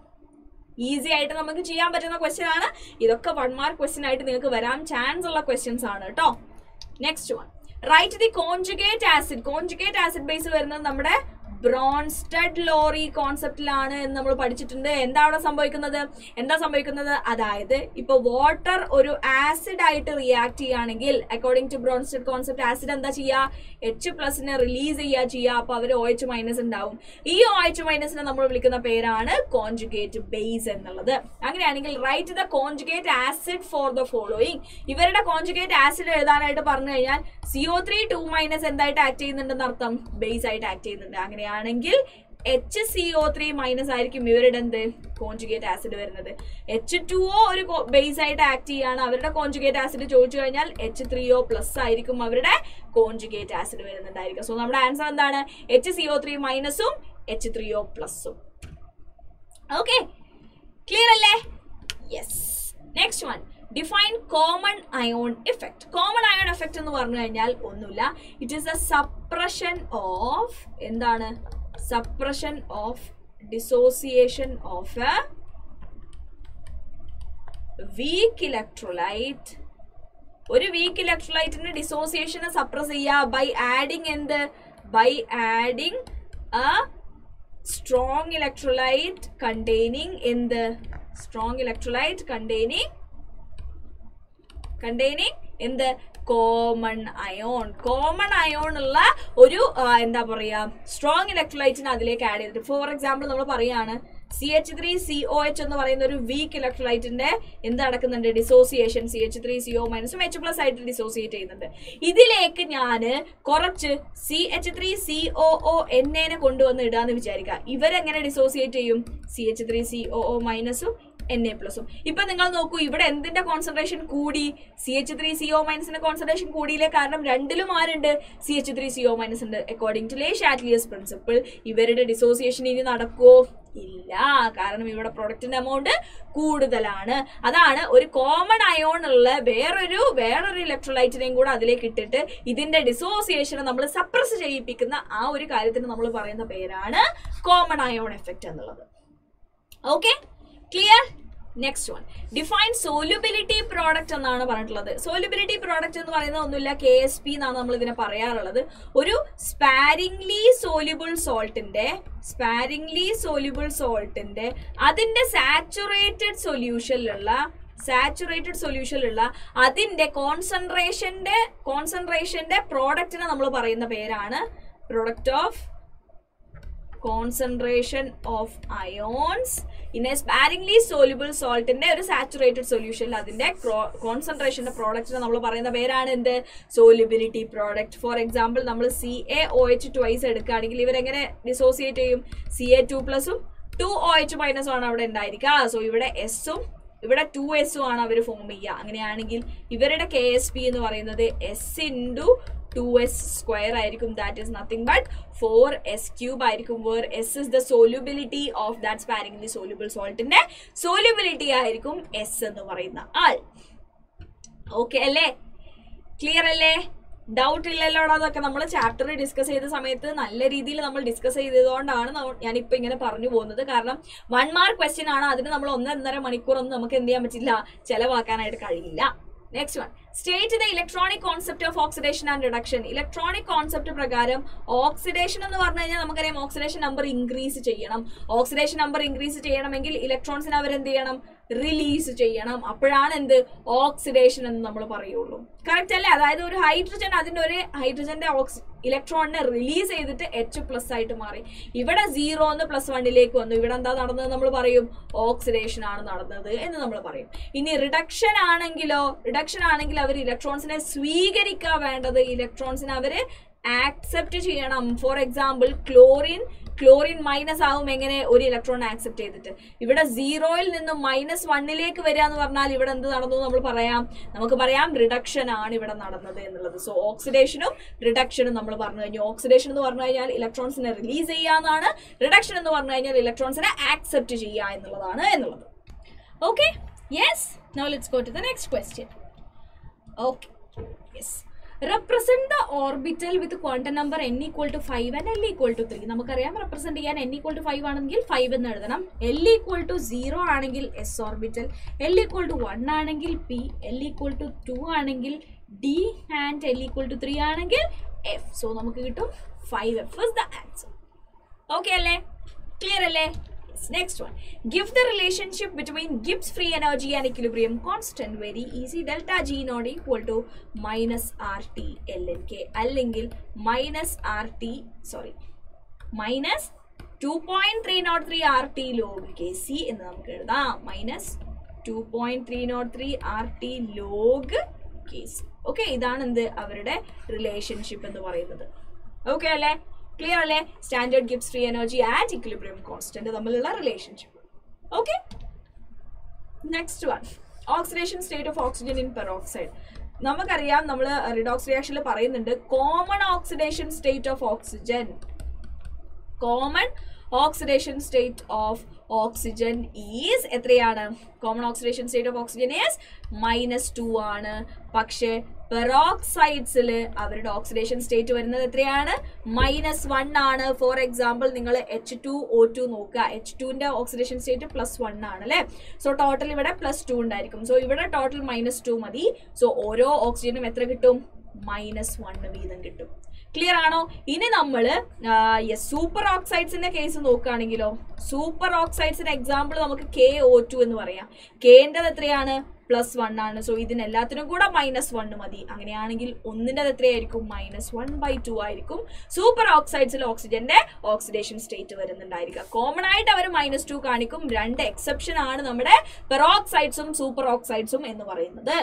easy ആയിട്ട് നമുക്ക് ചെയ്യാൻ പറ്റുന്ന ക്വസ്റ്റ്യൻ ആണ് ഇതൊക്കെ വൺ മാർക്ക് ക്വസ്റ്റ്യൻ ആയിട്ട് നിങ്ങൾക്ക് വരാൻ ചാൻസ് ഉള്ള ക്വസ്റ്റ്യൻസ് ആണ് കേട്ടോ next one write the conjugate acid conjugate acid base വരുന്നത് നമ്മുടെ ബ്രോൺസ്റ്റഡ് ലോറി കോൺസെപ്റ്റിലാണ് എന്ന് നമ്മൾ പഠിച്ചിട്ടുണ്ട് എന്താ അവിടെ സംഭവിക്കുന്നത് എന്താ സംഭവിക്കുന്നത് അതായത് ഇപ്പൊ വാട്ടർ ഒരു ആസിഡ് ആയിട്ട് റിയാക്ട് ചെയ്യുകയാണെങ്കിൽ according to Bronsted concept acid എന്താ ചെയ്യുക എച്ച് പ്ലസിനെ റിലീസ് ചെയ്യുക ചെയ്യുക അപ്പൊ അവർ ഒ എച്ച് മൈനസ് ഉണ്ടാവും ഈ ഒ എച്ച് മൈനസിനെ നമ്മൾ വിളിക്കുന്ന പേരാണ് കോൺജുഗേറ്റ് ബേസ് എന്നുള്ളത് അങ്ങനെയാണെങ്കിൽ write the conjugate acid for the following ഇവരുടെ കോൺജുഗേറ്റ് ആസിഡ് എഴുതാനായിട്ട് പറഞ്ഞു കഴിഞ്ഞാൽ സിഒ ത്രീ ടു മൈനസ് എന്തായിട്ട് ആക്ട് ചെയ്യുന്നുണ്ടെന്ന് അർത്ഥം ബേസ് ആയിട്ട് ആക്ട് ചെയ്യുന്നുണ്ട് അങ്ങനെയാണെങ്കിൽ H C O three minus ആയിരിക്കും ഇവരുടെ എന്ത് കോൺജുഗേറ്റ് ആസിഡ് വരുന്നത് എച്ച് ടു ഒ ഒരു ബേസ് ആയിട്ട് ആക്ട് ചെയ്യാണ് അവരുടെ കോൺജുഗേറ്റ് ആസിഡ് ചോദിച്ചു കഴിഞ്ഞാൽ എച്ച് ത്രീ ഒ പ്ലസ് ആയിരിക്കും അവരുടെ കോൺജുഗേറ്റ് ആസിഡ് വരുന്നുണ്ടായിരിക്കും സോ നമ്മുടെ ആൻസർ എന്താണ് എച്ച് സി ഒ ത്രീ മൈനസും എച്ച് ത്രീ ഒ പ്ലസും ഓക്കെ ക്ലിയർ അല്ലേ yes next one define common ion effect common ion effect എന്ന് പറഞ്ഞു കഴിഞ്ഞാൽ ഒന്നുമില്ല it is a suppression of എന്താണ് suppression of dissociation of a weak electrolyte ഒരു weak ഇലക്ട്രോലൈറ്റിന്റെ ഡിസോസിയേഷനെ സപ്രസ് ചെയ്യുക ബൈ ആഡിങ് എന്ത് by adding a strong electrolyte containing എന്ത് സ്ട്രോങ് ഇലക്ട്രോലൈറ്റ് കണ്ടെയ്നിങ് കണ്ടെയ്നിങ് എന്ത് കോമൺ അയോൺ കോമൺ അയോൺ ഉള്ള ഒരു ആ, എന്താ പറയാ സ്ട്രോങ് ഇലക്ട്രോലൈറ്റിനെ അതിലേക്ക് ആഡ് ചെയ്തിട്ട് ഫോർ എക്സാമ്പിൾ നമ്മൾ പറയാണ് C H three C O H എന്ന് പറയുന്ന ഒരു വീക്ക് ഇലക്ട്രോലൈറ്റിന്റെ എന്ത് നടക്കുന്നുണ്ട് dissociation C H three C O മൈനസും എച്ച് പ്ലസ് ആയിട്ട് ഡിസോസിയേറ്റ് ചെയ്യുന്നുണ്ട് ഇതിലേക്ക് ഞാൻ കുറച്ച് C H three C O O N എനെ കൊണ്ടുവന്ന് ഇടാന്ന് വിചാരിക്കുക ഇവരെങ്ങനെ ഡിസോസിയേറ്റ് ചെയ്യും C H three C O O മൈനസും എൻ എ പ്ലസും ഇപ്പൊ നിങ്ങൾ നോക്കൂ ഇവിടെ എന്തിന്റെ കോൺസെൻട്രേഷൻ കൂടി C H three C O മൈനസിന്റെ കോൺസെൻട്രേഷൻ കൂടിയില്ലേ കാരണം രണ്ടിലും ആരുണ്ട് C H three C O minus ഉണ്ട് according to Le Chatelier's principle ഇവരുടെ ഡിസോസിയേഷൻ ഇനി നടക്കുമോ ഇല്ല കാരണം ഇവിടെ പ്രൊഡക്റ്റിന്റെ എമൗണ്ട് കൂടുതലാണ് അതാണ് ഒരു കോമൺ അയോൺ ഉള്ള വേറൊരു വേറൊരു ഇലക്ട്രോലൈറ്റിനെയും കൂടെ അതിലേക്ക് ഇട്ടിട്ട് ഇതിന്റെ ഡിസോസിയേഷനെ നമ്മൾ സപ്രസ് ചെയ്യിപ്പിക്കുന്ന ആ ഒരു കാര്യത്തിന് നമ്മൾ പറയുന്ന പേരാണ് കോമൺ അയോൺ എഫക്റ്റ് എന്നുള്ളത് okay clear next one define solubility product എന്നാണ് പറഞ്ഞിട്ടുള്ളത് സോലുബിലിറ്റി പ്രോഡക്റ്റ് എന്ന് പറയുന്നത് ഒന്നുമില്ല കെ എസ് പി എന്നാണ് നമ്മൾ ഇതിനെ പറയാറുള്ളത് ഒരു സ്പാരിംഗ്ലി സോല്യുബിൾ സോൾട്ടിന്റെ സ്പാരിംഗ്ലി സോല്യുബിൾ സോൾട്ടിന്റെ അതിന്റെ സാച്ചുറേറ്റഡ് സൊല്യൂഷനിലുള്ള സാച്ചുറേറ്റഡ് സൊല്യൂഷനിലുള്ള അതിന്റെ കോൺസെൻട്രേഷന്റെ കോൺസെൻട്രേഷന്റെ പ്രോഡക്റ്റിനെ നമ്മൾ പറയുന്ന പേരാണ് product of concentration of ions in a sparingly soluble സോൾട്ടിന്റെ ഒരു സാച്ചുറേറ്റഡ് സൊല്യൂഷനിൽ അതിന്റെ കോൺസെൻട്രേഷന്റെ പ്രോഡക്റ്റിനെ നമ്മൾ പറയുന്ന പേരാണ് എന്ത് സോല്യുബിലിറ്റി പ്രോഡക്റ്റ് ഫോർ എക്സാമ്പിൾ നമ്മൾ C A O H twice എടുക്കുകയാണെങ്കിൽ ഇവരെങ്ങനെ ഡിസോസിയേറ്റ് ചെയ്യും സി എ ടു പ്ലസും ടു ഒ എച്ച് മൈനസും ആണ് അവിടെ ഉണ്ടായിരിക്കുക സോ ഇവിടെ എസും ഇവിടെ ടു എസും ആണ് അവർ ഫോം ചെയ്യുക അങ്ങനെയാണെങ്കിൽ ഇവരുടെ കെ എസ് പി എന്ന് പറയുന്നത് S into two S square ആയിരിക്കും that is nothing but four S cube ആയിരിക്കും where S is the solubility of that sparingly soluble സോൾട്ടിന്റെ സോല്യൂബിലിറ്റി ആയിരിക്കും എസ് എന്ന് പറയുന്ന ആൾ ഓക്കെ അല്ലേ ക്ലിയർ അല്ലേ ഡൗട്ട് ഇല്ലല്ലോ അതൊക്കെ നമ്മൾ ചാപ്റ്റർ ഡിസ്കസ് ചെയ്ത സമയത്ത് നല്ല രീതിയിൽ നമ്മൾ ഡിസ്കസ് ചെയ്തതുകൊണ്ടാണ് നമ്മ- ഞാനിപ്പോ ഇങ്ങനെ പറഞ്ഞു പോകുന്നത് കാരണം വൺ മാർക്ക് ക്വസ്റ്റ്യൻ ആണ് അതിന് നമ്മൾ ഒന്നര മണിക്കൂർ ഒന്നും നമുക്ക് എന്ത് ചെയ്യാൻ പറ്റില്ല ചെലവാക്കാനായിട്ട് കഴിയില്ല next one state the electronic concept of oxidation and reduction electronic concept പ്രകാരം ഓക്സിഡേഷൻ എന്ന് പറഞ്ഞു കഴിഞ്ഞാൽ നമുക്കറിയാം ഓക്സിഡേഷൻ നമ്പർ ഇൻക്രീസ് ചെയ്യണം ഓക്സിഡേഷൻ നമ്പർ ഇൻക്രീസ് ചെയ്യണമെങ്കിൽ ഇലക്ട്രോൺസിനെ അവർ എന്ത് ചെയ്യണം റിലീസ് ചെയ്യണം അപ്പോഴാണ് എന്ത് ഓക്സിഡേഷൻ എന്ന് നമ്മൾ പറയുള്ളൂ കറക്റ്റ് അല്ലേ അതായത് ഒരു ഹൈഡ്രജൻ അതിന്റെ ഒരു ഹൈഡ്രജന്റെ ഓക്സി ഇലക്ട്രോണിനെ റിലീസ് ചെയ്തിട്ട് എച്ച് പ്ലസ് ആയിട്ട് മാറി ഇവിടെ സീറോ എന്ന് പ്ലസ് വണ്ണിലേക്ക് വന്നു ഇവിടെ എന്താ നടന്നത് നമ്മൾ പറയും ഓക്സിഡേഷൻ ആണ് നടന്നത് എന്ന് നമ്മൾ പറയും ഇനി റിഡക്ഷൻ ആണെങ്കിലോ റിഡക്ഷൻ ആണെങ്കിൽ അവർ ഇലക്ട്രോൺസിനെ സ്വീകരിക്കാൻ വേണ്ടത് ഇലക്ട്രോൺസിനെ അവർ ആക്സെപ്റ്റ് ചെയ്യണം for example chlorine chlorine minus ആവും എങ്ങനെ ഒരു ഇലക്ട്രോൺ ആക്സെപ്റ്റ് ചെയ്തിട്ട് ഇവിടെ സീറോയിൽ നിന്ന് മൈനസ് വണ്ണിലേക്ക് വരിക എന്ന് പറഞ്ഞാൽ ഇവിടെ എന്ത് നടന്നു നമ്മൾ പറയാം നമുക്ക് പറയാം റിഡക്ഷൻ ആണ് ഇവിടെ നടന്നത് എന്നുള്ളത് സോ ഓക്സിഡേഷനും റിഡക്ഷനും നമ്മൾ പറഞ്ഞു കഴിഞ്ഞു ഓക്സിഡേഷൻ എന്ന് പറഞ്ഞു കഴിഞ്ഞാൽ ഇലക്ട്രോൺസിനെ റിലീസ് ചെയ്യാന്നാണ് റിഡക്ഷൻ എന്ന് പറഞ്ഞു കഴിഞ്ഞാൽ ഇലക്ട്രോൺസിനെ ആക്സെപ്റ്റ് ചെയ്യുക എന്നുള്ളതാണ് എന്നുള്ളത് okay yes no let's go to the next question okay yes represent the orbital with quantum number N equal to five and L equal to three നമുക്കറിയാം റെപ്രസെന്റ് ചെയ്യാൻ എൻ ഈക്വൽ ടു ഫൈവ് ആണെങ്കിൽ five എന്ന് എഴുതണം L equal to zero ആണെങ്കിൽ S orbital L equal to one ആണെങ്കിൽ P L equal to two ആണെങ്കിൽ D and L equal to three ആണെങ്കിൽ F so നമുക്ക് കിട്ടും five F is the answer okay അല്ലേ ക്ലിയർ അല്ലേ next one give the relationship between Gibbs free energy and equilibrium constant very easy delta G naught equal to minus R T L N K അല്ലെങ്കിൽ minus R T sorry minus two point three naught three R T log K C എന്ന് നമുക്ക് എഴുതാം minus two point three naught three R T log K C okay ഇതാണ് എന്ത് അവരുടെ relationship എന്ന് പറയുന്നത് okay അല്ലേ ക്ലിയർ അല്ലേ standard Gibbs free energy and equilibrium constant തമ്മിലുള്ള relationship okay next one oxidation state of oxygen in peroxide നമുക്കറിയാം നമ്മൾ റിഡോക്സ് റിയാക്ഷനിൽ പറയുന്നുണ്ട് common oxidation state of oxygen common oxidation state of oxygen is എത്രയാണ് common oxidation state of oxygen is minus two ആണ് പക്ഷേ പെറോക്സൈഡ്സിൽ അവരുടെ ഓക്സിഡേഷൻ സ്റ്റേറ്റ് വരുന്നത് എത്രയാണ് മൈനസ് വൺ ആണ് ഫോർ എക്സാമ്പിൾ നിങ്ങൾ എച്ച് ടു ഒ ടു നോക്കുക എച്ച് ടുവിന്റെ ഓക്സിഡേഷൻ സ്റ്റേറ്റ് പ്ലസ് വൺ ആണ് അല്ലേ സോ ടോട്ടൽ ഇവിടെ പ്ലസ് ടു ഉണ്ടായിരിക്കും സോ ഇവിടെ ടോട്ടൽ മൈനസ് ടു മതി സോ ഓരോ ഓക്സിജനും എത്ര കിട്ടും മൈനസ് വൺ വീതം കിട്ടും ക്ലിയർ ആണോ ഇനി നമ്മൾ സൂപ്പർ ഓക്സൈഡ്സിന്റെ കേസ് നോക്കുകയാണെങ്കിലോ സൂപ്പർ ഓക്സൈഡ്സിന്റെ എക്സാമ്പിൾ നമുക്ക് കെ ഒ ടു എന്ന് പറയാം കെൻ്റെത് എത്രയാണ് പ്ലസ് വൺ ആണ് സോ ഇതിനെല്ലാത്തിനും കൂടെ മൈനസ് വൺ മതി അങ്ങനെയാണെങ്കിൽ ഒന്നിൻ്റെത് എത്രയായിരിക്കും മൈനസ് വൺ ബൈ ടു ആയിരിക്കും സൂപ്പർ ഓക്സൈഡ്സിൽ ഓക്സിജന്റെ ഓക്സിഡേഷൻ സ്റ്റേറ്റ് വരുന്നുണ്ടായിരിക്കുക കോമൺ ആയിട്ട് അവർ മൈനസ് ടു കാണിക്കും രണ്ട് എക്സെപ്ഷൻ ആണ് നമ്മുടെ പെറോക്സൈഡ്സും സൂപ്പർ ഓക്സൈഡ്സും എന്ന് പറയുന്നത്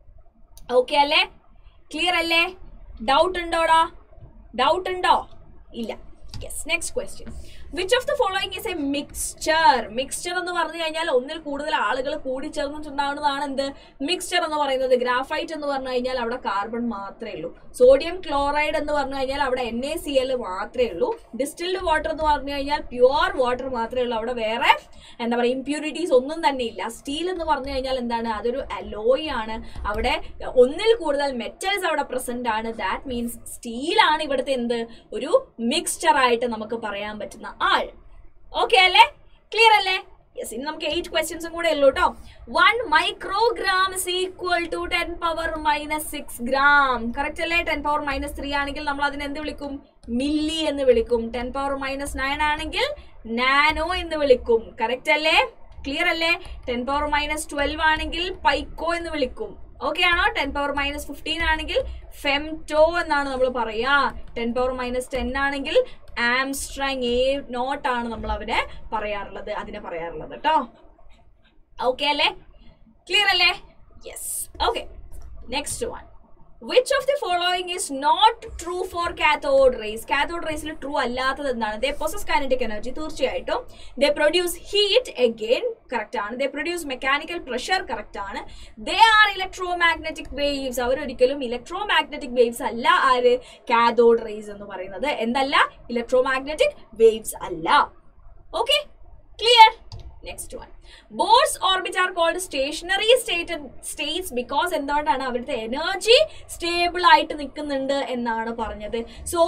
ഓക്കെ അല്ലേ ക്ലിയർ അല്ലേ ഡൗട്ട് ഉണ്ടോടാ ഡൗട്ട് ഉണ്ടോ ഇല്ല yes next question which of the following is a mixture mixture എന്ന് പറഞ്ഞു കഴിഞ്ഞാൽ ഒന്നിൽ കൂടുതൽ ആളുകൾ കൂടി ചേർന്നിട്ടുണ്ടാവുന്നതാണ് എന്ത് മിക്സ്ചർ എന്ന് പറയുന്നത് ഗ്രാഫൈറ്റ് എന്ന് പറഞ്ഞു കഴിഞ്ഞാൽ അവിടെ കാർബൺ മാത്രമേ ഉള്ളൂ സോഡിയം ക്ലോറൈഡ് എന്ന് പറഞ്ഞു കഴിഞ്ഞാൽ അവിടെ എൻ എ സി എൽ മാത്രമേ ഉള്ളൂ ഡിസ്റ്റിൽഡ് വാട്ടർ എന്ന് പറഞ്ഞു കഴിഞ്ഞാൽ പ്യുവർ വാട്ടർ മാത്രമേ ഉള്ളൂ അവിടെ വേറെ എന്താ പറയുക ഇമ്പ്യൂരിറ്റീസ് ഒന്നും തന്നെ ഇല്ല സ്റ്റീൽ എന്ന് പറഞ്ഞു കഴിഞ്ഞാൽ എന്താണ് അതൊരു അലോയ് ആണ് അവിടെ ഒന്നിൽ കൂടുതൽ മെറ്റൽസ് അവിടെ പ്രസന്റ് ആണ് ദാറ്റ് മീൻസ് സ്റ്റീൽ ആണ് ഇവിടുത്തെ എന്ത് ഒരു മിക്സ്ചർ ആയിട്ട് നമുക്ക് പറയാൻ പറ്റുന്ന ആൾ ഓക്കെ അല്ലേ ക്ലിയർ അല്ലേ യെസ് ഇനി നമുക്ക് എയ്റ്റ് ക്വസ്റ്റ്യൻസും കൂടെ ഉള്ളൂ കേട്ടോ one microgram is equal to ten power minus six gram correct അല്ലേ ടെൻ പവർ മൈനസ് ത്രീ ആണെങ്കിൽ നമ്മൾ അതിനെ എന്ത് വിളിക്കും മില്ലി എന്ന് വിളിക്കും ടെൻ പവർ മൈനസ് നയൻ ആണെങ്കിൽ നാനോ എന്ന് വിളിക്കും കറക്റ്റ് അല്ലേ ക്ലിയർ അല്ലേ ടെൻ പവർ മൈനസ് ട്വൽവ് ആണെങ്കിൽ പൈക്കോ എന്ന് വിളിക്കും ഓക്കെ ആണോ ടെൻ പവർ മൈനസ് ഫിഫ്റ്റീൻ ആണെങ്കിൽ ഫെംറ്റോ എന്നാണ് നമ്മൾ പറയാ ടെൻ പവർ മൈനസ് ടെൻ ആണെങ്കിൽ ആംസ്ട്രാങ് എ നോട്ട് ആണ് നമ്മൾ അവനെ പറയാറുള്ളത് അതിനെ പറയാറുള്ളത് കേട്ടോ ഓക്കെ അല്ലേ ക്ലിയർ അല്ലേ yes okay next one which of the following is not true for cathode rays cathode റേസിൽ ട്രൂ അല്ലാത്തത് എന്താണ് ദേ പൊസസ് കൈനറ്റിക് എനർജി തീർച്ചയായിട്ടും they produce heat again correct ആണ് they produce mechanical pressure correct ആണ് they are electromagnetic waves അവരൊരിക്കലും electromagnetic waves അല്ല ആര് cathode rays എന്ന് പറയുന്നത് എന്തല്ല ഇലക്ട്രോ മാഗ്നറ്റിക് വേവ്സ് അല്ല okay clear next one Bohr's orbit are called stationary state States because എന്തുകൊണ്ടാണ് അവിടുത്തെ എനർജി സ്റ്റേബിൾ ആയിട്ട് നിൽക്കുന്നുണ്ട് എന്നാണ് പറഞ്ഞത് so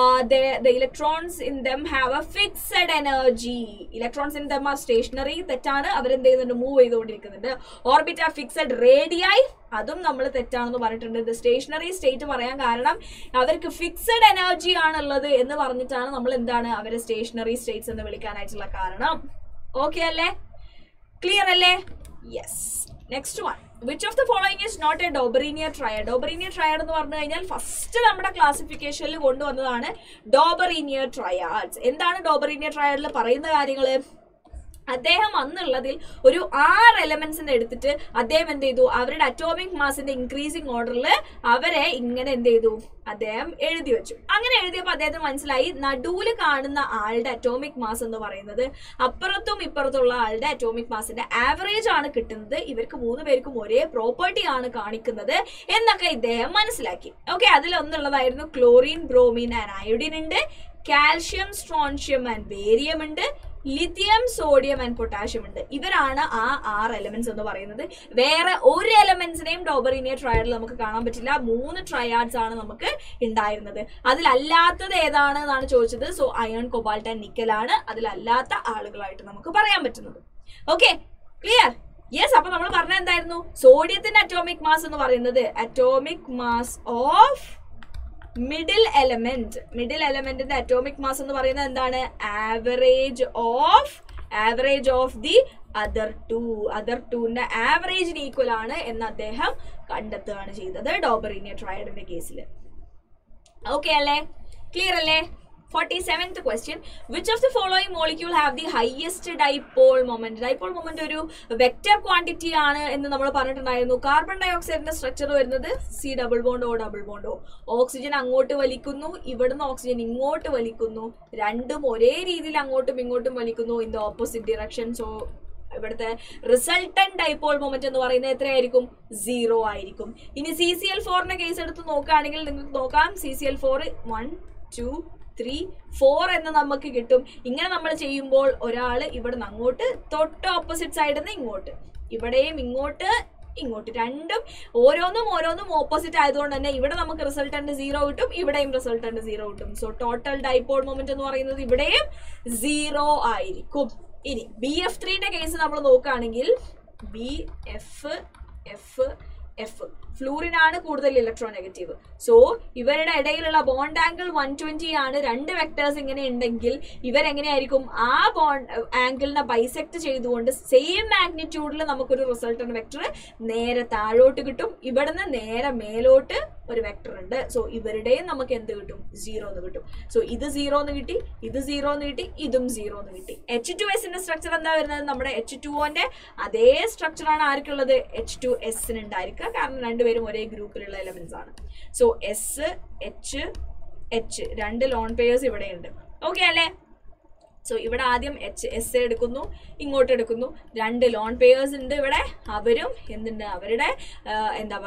the electrons in them have a fixed energy electrons in them are stationary തെറ്റാണ് അവരെന്ത് ചെയ്യുന്നുണ്ട് മൂവ് ചെയ്തുകൊണ്ടിരിക്കുന്നുണ്ട് ഓർബിറ്റ് ആർ ഫിക്സഡ് റേഡിയായി അതും നമ്മൾ തെറ്റാണെന്ന് പറഞ്ഞിട്ടുണ്ട് ഇത് സ്റ്റേഷനറി സ്റ്റേറ്റ് പറയാൻ കാരണം അവർക്ക് ഫിക്സഡ് എനർജി ആണുള്ളത് എന്ന് പറഞ്ഞിട്ടാണ് നമ്മൾ എന്താണ് അവരെ സ്റ്റേഷനറി സ്റ്റേറ്റ്സ് എന്ന് വിളിക്കാനായിട്ടുള്ള കാരണം ഓക്കെ അല്ലേ ക്ലിയർ അല്ലേ yes next one which of the following is not a Dobereiner triad Dobereiner triad എന്ന് പറഞ്ഞു കഴിഞ്ഞാൽ ഫസ്റ്റ് നമ്മുടെ ക്ലാസിഫിക്കേഷനിൽ കൊണ്ടുവന്നതാണ് ഡോബറീനിയർ ട്രയാഡ്സ് എന്താണ് ഡോബറീനിയർ ട്രയാഡിൽ പറയുന്ന കാര്യങ്ങൾ അദ്ദേഹം അന്നുള്ളതിൽ ഒരു ആറ് എലമെന്റ്സിനെ എടുത്തിട്ട് അദ്ദേഹം എന്ത് ചെയ്തു അവരുടെ അറ്റോമിക് മാസിന്റെ ഇൻക്രീസിങ് ഓർഡറിൽ അവരെ ഇങ്ങനെ എന്ത് ചെയ്തു അദ്ദേഹം എഴുതി വെച്ചു അങ്ങനെ എഴുതിയപ്പോൾ അദ്ദേഹത്തിന് മനസ്സിലായി നടുവിൽ കാണുന്ന ആളുടെ അറ്റോമിക് മാസ് എന്ന് പറയുന്നത് അപ്പുറത്തും ഇപ്പുറത്തുള്ള ആളുടെ അറ്റോമിക് മാസിന്റെ ആവറേജ് ആണ് കിട്ടുന്നത് ഇവർക്ക് മൂന്ന് പേർക്കും ഒരേ പ്രോപ്പർട്ടി ആണ് കാണിക്കുന്നത് എന്നൊക്കെ ഇദ്ദേഹം മനസ്സിലാക്കി ഓക്കെ അതിലൊന്നുള്ളതായിരുന്നു ക്ലോറിൻ ബ്രോമിൻ ആൻഡ് അയോഡിൻ ഉണ്ട് കാൽഷ്യം സ്ട്രോൺഷ്യം ആൻഡ് ബേരിയം ഉണ്ട് ലിഥിയം സോഡിയം ആൻഡ് പൊട്ടാഷ്യം ഉണ്ട് ഇവരാണ് ആ ആറ് എലമെന്റ്സ് എന്ന് പറയുന്നത് വേറെ ഒരു എലമെന്റ്സിനെയും ഡോബറിനിയ ട്രയാഡിൽ നമുക്ക് കാണാൻ പറ്റില്ല മൂന്ന് ട്രയാഡ്സ് ആണ് നമുക്ക് ഉണ്ടായിരുന്നത് അതിലല്ലാത്തത് ഏതാണ് എന്നാണ് ചോദിച്ചത് so iron cobalt and nickel ആണ് അതിലല്ലാത്ത ആളുകളായിട്ട് നമുക്ക് പറയാൻ പറ്റുന്നത് ഓക്കെ ക്ലിയർ യെസ് അപ്പൊ നമ്മൾ പറഞ്ഞ എന്തായിരുന്നു സോഡിയത്തിന്റെ അറ്റോമിക് മാസ് എന്ന് പറയുന്നത് atomic mass of middle element middle എലമെന്റിന്റെ അറ്റോമിക് മാസ് എന്ന് പറയുന്നത് എന്താണ് average of average of the other two other ടുവിന്റെ ആവറേജിന് ഈക്വൽ ആണ് എന്ന് അദ്ദേഹം കണ്ടെത്തുകയാണ് ചെയ്തത് ഡോബറീനിയ ട്രയഡിന്റെ കേസിൽ ഓക്കെ അല്ലേ ക്ലിയർ അല്ലേ forty seventh question which of the following molecule have the highest dipole moment dipole moment ഒരു വെക്റ്റർ ക്വാണ്ടിറ്റി ആണ് എന്ന് നമ്മൾ പറഞ്ഞിട്ടുണ്ടായിരുന്നു കാർബൺ ഡൈ ഓക്സൈഡിന്റെ സ്ട്രക്ചർ വരുന്നത് സി ഡബിൾ ബോണ്ടോ ഡബിൾ ബോണ്ടോ ഓക്സിജൻ അങ്ങോട്ട് വലിക്കുന്നു ഇവിടുന്ന് ഓക്സിജൻ ഇങ്ങോട്ട് വലിക്കുന്നു രണ്ടും ഒരേ രീതിയിൽ അങ്ങോട്ടും ഇങ്ങോട്ടും വലിക്കുന്നു in the opposite direction so ഇവിടുത്തെ റിസൾട്ടൻ ഡൈപോൾ മൊമെന്റ് എന്ന് പറയുന്നത് എത്രയായിരിക്കും സീറോ ആയിരിക്കും ഇനി സി സി എൽ ഫോറിന്റെ കേസ് എടുത്ത് നോക്കുകയാണെങ്കിൽ നിങ്ങൾക്ക് നോക്കാം C C L four one two three four എന്ന് നമുക്ക് കിട്ടും ഇങ്ങനെ നമ്മൾ ചെയ്യുമ്പോൾ ഒരാൾ ഇവിടെ നിന്ന് അങ്ങോട്ട് തൊട്ട് ഓപ്പോസിറ്റ് സൈഡിൽ നിന്ന് ഇങ്ങോട്ട് ഇവിടെയും ഇങ്ങോട്ട് ഇങ്ങോട്ട് രണ്ടും ഓരോന്നും ഓരോന്നും ഓപ്പോസിറ്റ് ആയതുകൊണ്ട് തന്നെ ഇവിടെ നമുക്ക് റിസൾട്ടന്റ് സീറോ കിട്ടും ഇവിടെയും റിസൾട്ടന്റ് സീറോ കിട്ടും സോ ടോട്ടൽ ഡൈപോൾ മൊമെന്റ് എന്ന് പറയുന്നത് ഇവിടെയും സീറോ ആയിരിക്കും ഇനി ബി എഫ് ത്രീന്റെ കേസ് നമ്മൾ നോക്കുകയാണെങ്കിൽ ബി എഫ് എഫ് എഫ് ഫ്ലൂറിനാണ് കൂടുതൽ ഇലക്ട്രോ നെഗറ്റീവ് സോ ഇവരുടെ ഇടയിലുള്ള ബോണ്ട് ആംഗിൾ വൺ ട്വന്റി ആണ് രണ്ട് വെക്ടേഴ്സ് ഇങ്ങനെ ഉണ്ടെങ്കിൽ ഇവരെങ്ങനെയായിരിക്കും ആ ബോണ്ട് ആംഗിളിനെ ബൈസെക്ട് ചെയ്തുകൊണ്ട് സെയിം മാഗ്നിറ്റ്യൂഡിൽ നമുക്കൊരു റിസൾട്ടന്റ് വെക്ടർ നേരെ താഴോട്ട് കിട്ടും ഇവിടുന്ന് നേരെ മേലോട്ട് ഒരു വെക്ടർ ഉണ്ട് സോ ഇവരുടെയും നമുക്ക് എന്ത് കിട്ടും സീറോ എന്ന് കിട്ടും സോ ഇത് സീറോ എന്ന് കിട്ടി ഇത് സീറോ എന്ന് കിട്ടി ഇതും സീറോ എന്ന് കിട്ടി എച്ച് ടു എസിന്റെ സ്ട്രക്ചർ എന്താ വരുന്നത് നമ്മുടെ എച്ച് ടുഒന്റെ അതേ സ്ട്രക്ചറാണ് ആർക്കുള്ളത് എച്ച് ടു എസിന് ഉണ്ടായിരിക്കുക കാരണം രണ്ടുപേരും ഒരേ ഗ്രൂപ്പിലുള്ള എലമെന്റ്സ് ആണ് സോ എസ് എച്ച് എച്ച് രണ്ട് ലോൺ പേയേഴ്സ് ഇവിടെയുണ്ട് ഓക്കെ അല്ലേ സോ ഇവിടെ ആദ്യം എച്ച് എസ് എടുക്കുന്നു ഇങ്ങോട്ട് എടുക്കുന്നു രണ്ട് ലോൺ പേയേഴ്സ് ഉണ്ട് ഇവിടെ അവരും എന്തുണ്ട് അവരുടെ ആ, എന്താ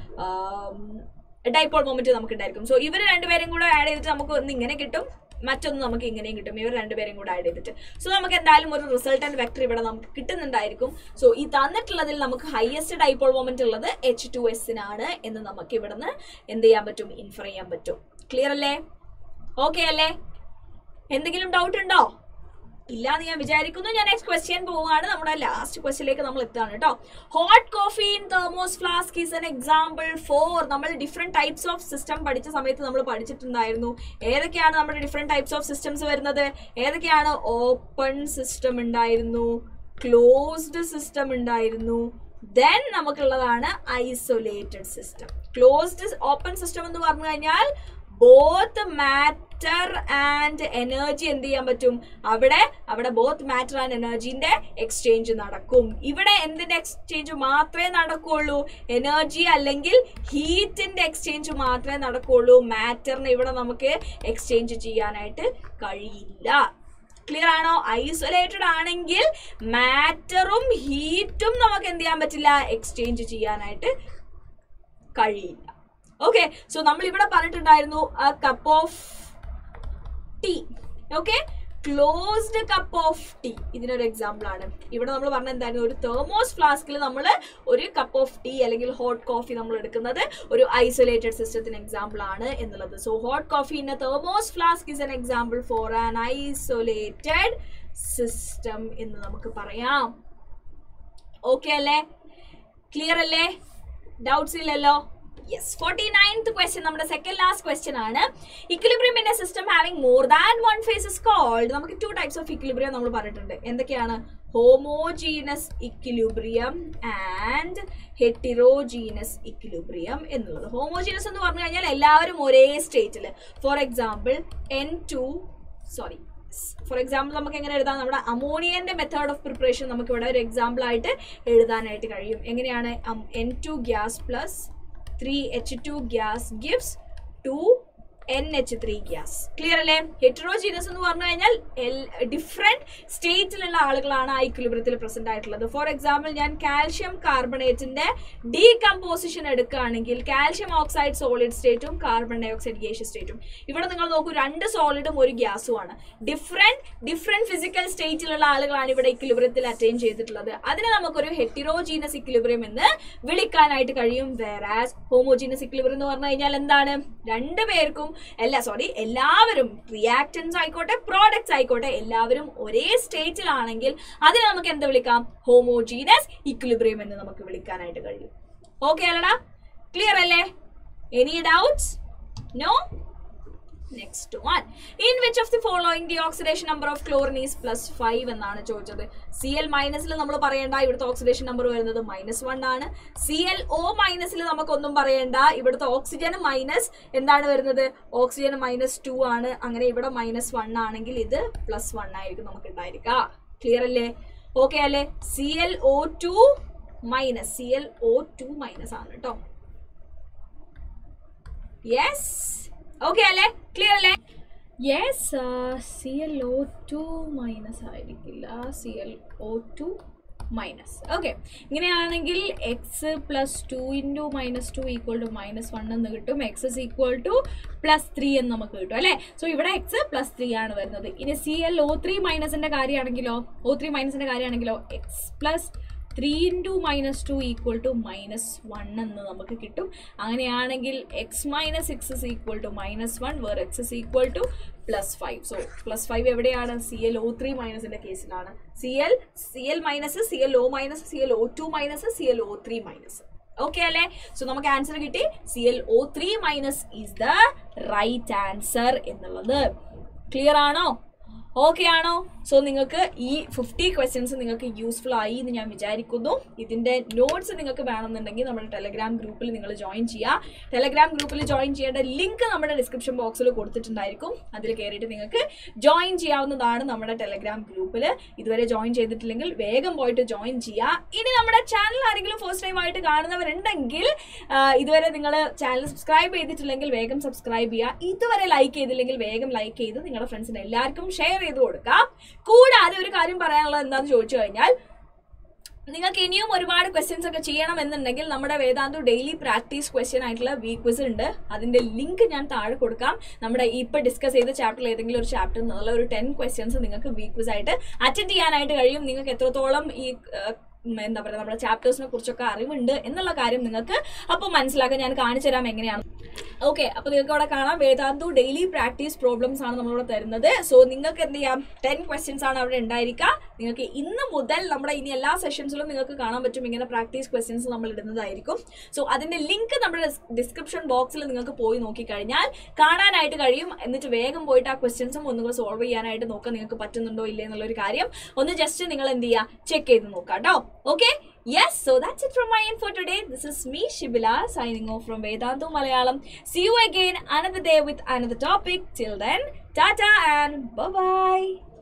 പറയുക ഡൈപോൾ മൊമെന്റ് നമുക്ക് ഉണ്ടായിരിക്കും സോ ഇവർ രണ്ടുപേരും കൂടെ ആഡ് ചെയ്തിട്ട് നമുക്ക് ഒന്ന് ഇങ്ങനെ കിട്ടും മറ്റൊന്ന് നമുക്ക് ഇങ്ങനെയും കിട്ടും ഇവർ രണ്ടുപേരും കൂടെ ആഡ് ചെയ്തിട്ട് സോ നമുക്ക് എന്തായാലും ഒരു റിസൾട്ടന്റ് വെക്ടർ ഇവിടെ നമുക്ക് കിട്ടുന്നുണ്ടായിരിക്കും സോ ഈ തന്നിട്ടുള്ളതിൽ നമുക്ക് ഹയസ്റ്റ് ഡൈപോൾ മൊമെന്റ് ഉള്ളത് എച്ച് ടു എസിനാണ് എന്ന് നമുക്ക് ഇവിടുന്ന് എന്ത് ചെയ്യാൻ പറ്റും ഇൻഫർ ചെയ്യാൻ പറ്റും ക്ലിയർ അല്ലേ ഓക്കെ അല്ലേ എന്തെങ്കിലും ഡൗട്ട് ഉണ്ടോ ഇല്ല എന്ന് ഞാൻ വിചാരിക്കുന്നു ഞാൻ നെക്സ്റ്റ് ക്വസ്റ്റ്യൻ പോവുകയാണ് നമ്മുടെ ലാസ്റ്റ് ക്വസ്റ്റ്യനിലേക്ക് നമ്മൾ എത്താണ് കേട്ടോ hot coffee in thermos flask is an example for നമ്മൾ ഡിഫറെന്റ് ടൈപ്സ് ഓഫ് സിസ്റ്റം പഠിച്ച സമയത്ത് നമ്മൾ പഠിച്ചിട്ടുണ്ടായിരുന്നു ഏതൊക്കെയാണ് നമ്മുടെ ഡിഫറെന്റ് ടൈപ്സ് ഓഫ് സിസ്റ്റംസ് വരുന്നത് ഏതൊക്കെയാണ് ഓപ്പൺ സിസ്റ്റം ഉണ്ടായിരുന്നു ക്ലോസ്ഡ് സിസ്റ്റം ഉണ്ടായിരുന്നു ദെൻ നമുക്കുള്ളതാണ് isolated system closed open system എന്ന് പറഞ്ഞു കഴിഞ്ഞാൽ ബോത്ത് മാറ്റർ ആൻഡ് എനർജി എന്ത് ചെയ്യാൻ പറ്റും അവിടെ അവിടെ ബോത്ത് മാറ്റർ ആൻഡ് എനർജിന്റെ എക്സ്ചേഞ്ച് നടക്കും ഇവിടെ എന്തിന്റെ എക്സ്ചേഞ്ച് മാത്രമേ നടക്കുള്ളൂ എനർജി അല്ലെങ്കിൽ ഹീറ്റിന്റെ എക്സ്ചേഞ്ച് മാത്രമേ നടക്കുള്ളൂ മാറ്ററിന് ഇവിടെ നമുക്ക് എക്സ്ചേഞ്ച് ചെയ്യാനായിട്ട് കഴിയില്ല ക്ലിയർ ആണോ ഐസൊലേറ്റഡ് ആണെങ്കിൽ മാറ്ററും ഹീറ്റും നമുക്ക് എന്ത് ചെയ്യാൻ പറ്റില്ല എക്സ്ചേഞ്ച് ചെയ്യാനായിട്ട് കഴിയില്ല ഓക്കെ സോ നമ്മൾ ഇവിടെ പറഞ്ഞിട്ടുണ്ടായിരുന്നു ആ cup of tea okay closed cup of tea ഇതിനൊരു എക്സാമ്പിൾ ആണ് ഇവിടെ നമ്മൾ പറഞ്ഞ എന്തായിരുന്നു ഒരു തെർമോസ് ഫ്ലാസ്കിൽ നമ്മൾ ഒരു കപ്പ് ഓഫ് ടീ അല്ലെങ്കിൽ ഹോട്ട് കോഫി നമ്മൾ എടുക്കുന്നത് ഒരു ഐസൊലേറ്റഡ് സിസ്റ്റത്തിന് എക്സാമ്പിൾ ആണ് എന്നുള്ളത് so hot coffee in a thermos flask is an example for an isolated system എന്ന് നമുക്ക് പറയാം ഓക്കെ അല്ലേ ക്ലിയർ അല്ലേ ഡൗട്ട്സ് ഇല്ലല്ലോ യെസ് ഫോർട്ടി നയൻത് ക്വസ്റ്റ്യൻ നമ്മുടെ സെക്കൻഡ് ലാസ്റ്റ് ക്വസ്റ്റ്യൻ ആണ് equilibrium in a system having more than one phase is called നമുക്ക് two types of equilibrium നമ്മൾ പറഞ്ഞിട്ടുണ്ട് എന്തൊക്കെയാണ് homogeneous equilibrium and heterogeneous equilibrium എന്നുള്ളത് ഹോമോജീനസ് എന്ന് പറഞ്ഞു കഴിഞ്ഞാൽ എല്ലാവരും ഒരേ സ്റ്റേറ്റിൽ for example N two sorry for example നമുക്ക് എങ്ങനെ എഴുതാം നമ്മുടെ അമോണിയന്റെ മെത്തേഡ് ഓഫ് പ്രിപ്പറേഷൻ നമുക്ക് ഇവിടെ ഒരു എക്സാമ്പിൾ ആയിട്ട് എഴുതാനായിട്ട് കഴിയും എങ്ങനെയാണ് N two gas plus three H two gas gives two N H three gas clear അല്ലേ ഹെറ്ററോജീനസ് എന്ന് പറഞ്ഞു കഴിഞ്ഞാൽ ഡിഫറെന്റ് സ്റ്റേറ്റിലുള്ള ആളുകളാണ് ആ ഇക്വിലിബ്രിയത്തിൽ പ്രസന്റ് ആയിട്ടുള്ളത് ഫോർ എക്സാമ്പിൾ ഞാൻ കാൽഷ്യം കാർബണേറ്റിന്റെ ഡീകമ്പോസിഷൻ എടുക്കുകയാണെങ്കിൽ കാൽഷ്യം ഓക്സൈഡ് സോളിഡ് സ്റ്റേറ്റും കാർബൺ ഡൈ ഓക്സൈഡ് ഗ്യാഷ്യസ് സ്റ്റേറ്റും ഇവിടെ നിങ്ങൾ നോക്കൂ രണ്ട് സോളിഡും ഒരു ഗ്യാസും ആണ് ഡിഫറെന്റ് ഡിഫറെന്റ് ഫിസിക്കൽ സ്റ്റേറ്റിലുള്ള ആളുകളാണ് ഇവിടെ ഇക്വിലിബ്രിയത്തിൽ അറ്റൈൻ ചെയ്തിട്ടുള്ളത് അതിനെ നമുക്കൊരു ഹെറ്റിറോജീനസ് ഇക്വിലിബ്രിയം എന്ന് വിളിക്കാനായിട്ട് കഴിയും വേറാസ് ഹോമോജീനസ് ഇക്വിലിബ്രിയം എന്ന് പറഞ്ഞു കഴിഞ്ഞാൽ എന്താണ് രണ്ടു പേർക്കും അല്ല സോറി എല്ലാവരും റിയാക്ടൻസ് ആയിക്കോട്ടെ പ്രോഡക്ട്സ് ആയിക്കോട്ടെ എല്ലാവരും ഒരേ സ്റ്റേറ്റിലാണെങ്കിൽ അതിനെ നമുക്ക് എന്ത് വിളിക്കാം ഹോമോജീനസ് ഇക്വിലിബ്രിയം എന്ന് നമുക്ക് വിളിക്കാനായിട്ട് കഴിയും ഓക്കെ അല്ലടാ ക്ലിയർ അല്ലേ any doubts no next one in which of the following the oxidation number of chlorine is plus five എന്നാണ് ചോദിച്ചത് സി എൽ മൈനസിൽ നമ്മൾ പറയേണ്ട ഇവിടുത്തെ ഓക്സിഡേഷൻ നമ്പർ വരുന്നത് മൈനസ് വൺ ആണ് സി എൽ ഒ മൈനസിൽ നമുക്കൊന്നും പറയേണ്ട ഇവിടുത്തെ ഓക്സിജൻ മൈനസ് എന്താണ് വരുന്നത് ഓക്സിജൻ മൈനസ് ടു ആണ് അങ്ങനെ ഇവിടെ മൈനസ് വൺ ആണെങ്കിൽ ഇത് പ്ലസ് വൺ ആയിരിക്കും നമുക്ക് ഉണ്ടായിരിക്കുക ക്ലിയർ അല്ലേ ഓക്കെ അല്ലേ C L O two minus C L O two minus ആണ് കേട്ടോ യെസ് ഓക്കെ അല്ലേ ക്ലിയർ അല്ലേ yes C L O two minus ആയിരിക്കില്ല C L O two minus okay ഇങ്ങനെയാണെങ്കിൽ X plus two into minus two equal to minus one എന്ന് കിട്ടും X is equal to plus three എന്ന് നമുക്ക് കിട്ടും അല്ലേ സോ ഇവിടെ എക്സ് പ്ലസ് ത്രീ ആണ് വരുന്നത് ഇനി സി എൽ ഒ ത്രീ മൈനസിൻ്റെ കാര്യമാണെങ്കിലോ ഒ ത്രീ മൈനസിൻ്റെ കാര്യമാണെങ്കിലോ X plus three into minus two equal to minus one എന്ന് നമുക്ക് കിട്ടും അങ്ങനെയാണെങ്കിൽ X minus X is equal to minus one where X is equal to plus five so plus five എവിടെയാണ് C L O three മൈനസിന്റെ കേസിലാണ് C L C L minus C L O minus C L O two minus C L O three minus okay അല്ലേ so നമുക്ക് answer കിട്ടി C L O three minus is the right answer എന്നുള്ളത് clear ആണോ okay ആണോ so നിങ്ങൾക്ക് ഈ fifty questions നിങ്ങൾക്ക് useful ആയി എന്ന് ഞാൻ വിചാരിക്കുന്നു ഇതിൻ്റെ നോട്ട്സ് നിങ്ങൾക്ക് വേണമെന്നുണ്ടെങ്കിൽ നമ്മുടെ ടെലഗ്രാം ഗ്രൂപ്പിൽ നിങ്ങൾ ജോയിൻ ചെയ്യുക ടെലഗ്രാം ഗ്രൂപ്പിൽ ജോയിൻ ചെയ്യേണ്ട ലിങ്ക് നമ്മുടെ ഡിസ്ക്രിപ്ഷൻ ബോക്സിൽ കൊടുത്തിട്ടുണ്ടായിരിക്കും അതിൽ കയറിയിട്ട് നിങ്ങൾക്ക് ജോയിൻ ചെയ്യാവുന്നതാണ് നമ്മുടെ ടെലഗ്രാം ഗ്രൂപ്പിൽ ഇതുവരെ ജോയിൻ ചെയ്തിട്ടില്ലെങ്കിൽ വേഗം പോയിട്ട് ജോയിൻ ചെയ്യുക ഇനി നമ്മുടെ ചാനൽ ആരെങ്കിലും ഫസ്റ്റ് ടൈം ആയിട്ട് കാണുന്നവരുണ്ടെങ്കിൽ ആ, ഇതുവരെ നിങ്ങൾ ചാനൽ സബ്സ്ക്രൈബ് ചെയ്തിട്ടില്ലെങ്കിൽ വേഗം സബ്സ്ക്രൈബ് ചെയ്യുക ഇതുവരെ ലൈക്ക് ചെയ്തില്ലെങ്കിൽ വേഗം ലൈക്ക് ചെയ്ത് നിങ്ങളുടെ ഫ്രണ്ട്സിന് എല്ലാവർക്കും ഷെയർ ചെയ്ത് കൊടുക്കുക കൂടാതെ ഒരു കാര്യം പറയാനുള്ളത് എന്താണെന്ന് ചോദിച്ചു കഴിഞ്ഞാൽ നിങ്ങൾക്ക് ഇനിയും ഒരുപാട് ക്വസ്റ്റ്യൻസ് ഒക്കെ ചെയ്യണം എന്നുണ്ടെങ്കിൽ നമ്മുടെ വേദാന്തു ഡെയിലി പ്രാക്ടീസ് ക്വസ്റ്റ്യൻ ആയിട്ടുള്ള വീക്ക് ക്വിസ് ഉണ്ട് അതിന്റെ ലിങ്ക് ഞാൻ താഴെ കൊടുക്കാം നമ്മുടെ ഇപ്പൊ ഡിസ്കസ് ചെയ്ത ചാപ്റ്ററിൽ ഏതെങ്കിലും ഒരു ചാപ്റ്റർ എന്നുള്ള ഒരു ടെൻ ക്വസ്റ്റ്യൻസ് നിങ്ങൾക്ക് വീക്ക് ക്വിസ് ആയിട്ട് അറ്റൻഡ് ചെയ്യാനായിട്ട് കഴിയും നിങ്ങൾക്ക് എത്രത്തോളം ഈ ഏഹ്, ഉം, എന്താ പറയുക നമ്മുടെ ചാപ്റ്റേഴ്സിനെ കുറിച്ചൊക്കെ അറിവുണ്ട് എന്നുള്ള കാര്യം നിങ്ങൾക്ക് അപ്പോൾ മനസ്സിലാക്കാൻ ഞാൻ കാണിച്ചു തരാം എങ്ങനെയാണ് ഓക്കെ അപ്പൊ നിങ്ങൾക്ക് അവിടെ കാണാം വേദാന്തു ഡെയിലി പ്രാക്ടീസ് പ്രോബ്ലംസ് ആണ് നമ്മളിവിടെ തരുന്നത് സോ നിങ്ങൾക്ക് എന്ത് ചെയ്യാം ടെൻ ക്വസ്റ്റ്യൻസ് ആണ് അവിടെ ഉണ്ടായിരിക്കുക നിങ്ങൾക്ക് ഇന്ന് മുതൽ നമ്മുടെ ഇനി എല്ലാ സെഷൻസിലും നിങ്ങൾക്ക് കാണാൻ പറ്റും ഇങ്ങനെ പ്രാക്ടീസ് ക്വസ്റ്റ്യൻസ് നമ്മൾ ഇടുന്നതായിരിക്കും സോ അതിന്റെ ലിങ്ക് നമ്മുടെ ഡിസ്ക്രിപ്ഷൻ ബോക്സിൽ നിങ്ങൾക്ക് പോയി നോക്കിക്കഴിഞ്ഞാൽ കാണാനായിട്ട് കഴിയും എന്നിട്ട് വേഗം പോയിട്ട് ആ ക്വസ്റ്റ്യൻസും ഒന്നുകൂടെ സോൾവ് ചെയ്യാനായിട്ട് നോക്കാൻ നിങ്ങൾക്ക് പറ്റുന്നുണ്ടോ ഇല്ലേ എന്നുള്ളൊരു കാര്യം ഒന്ന് ജസ്റ്റ് നിങ്ങൾ എന്ത് ചെയ്യുക ചെക്ക് ചെയ്ത് നോക്കാം കേട്ടോ okay yes so that's it from my end for today this is me Shibila signing off from Vedantu Malayalam see you again another day with another topic till then tata and by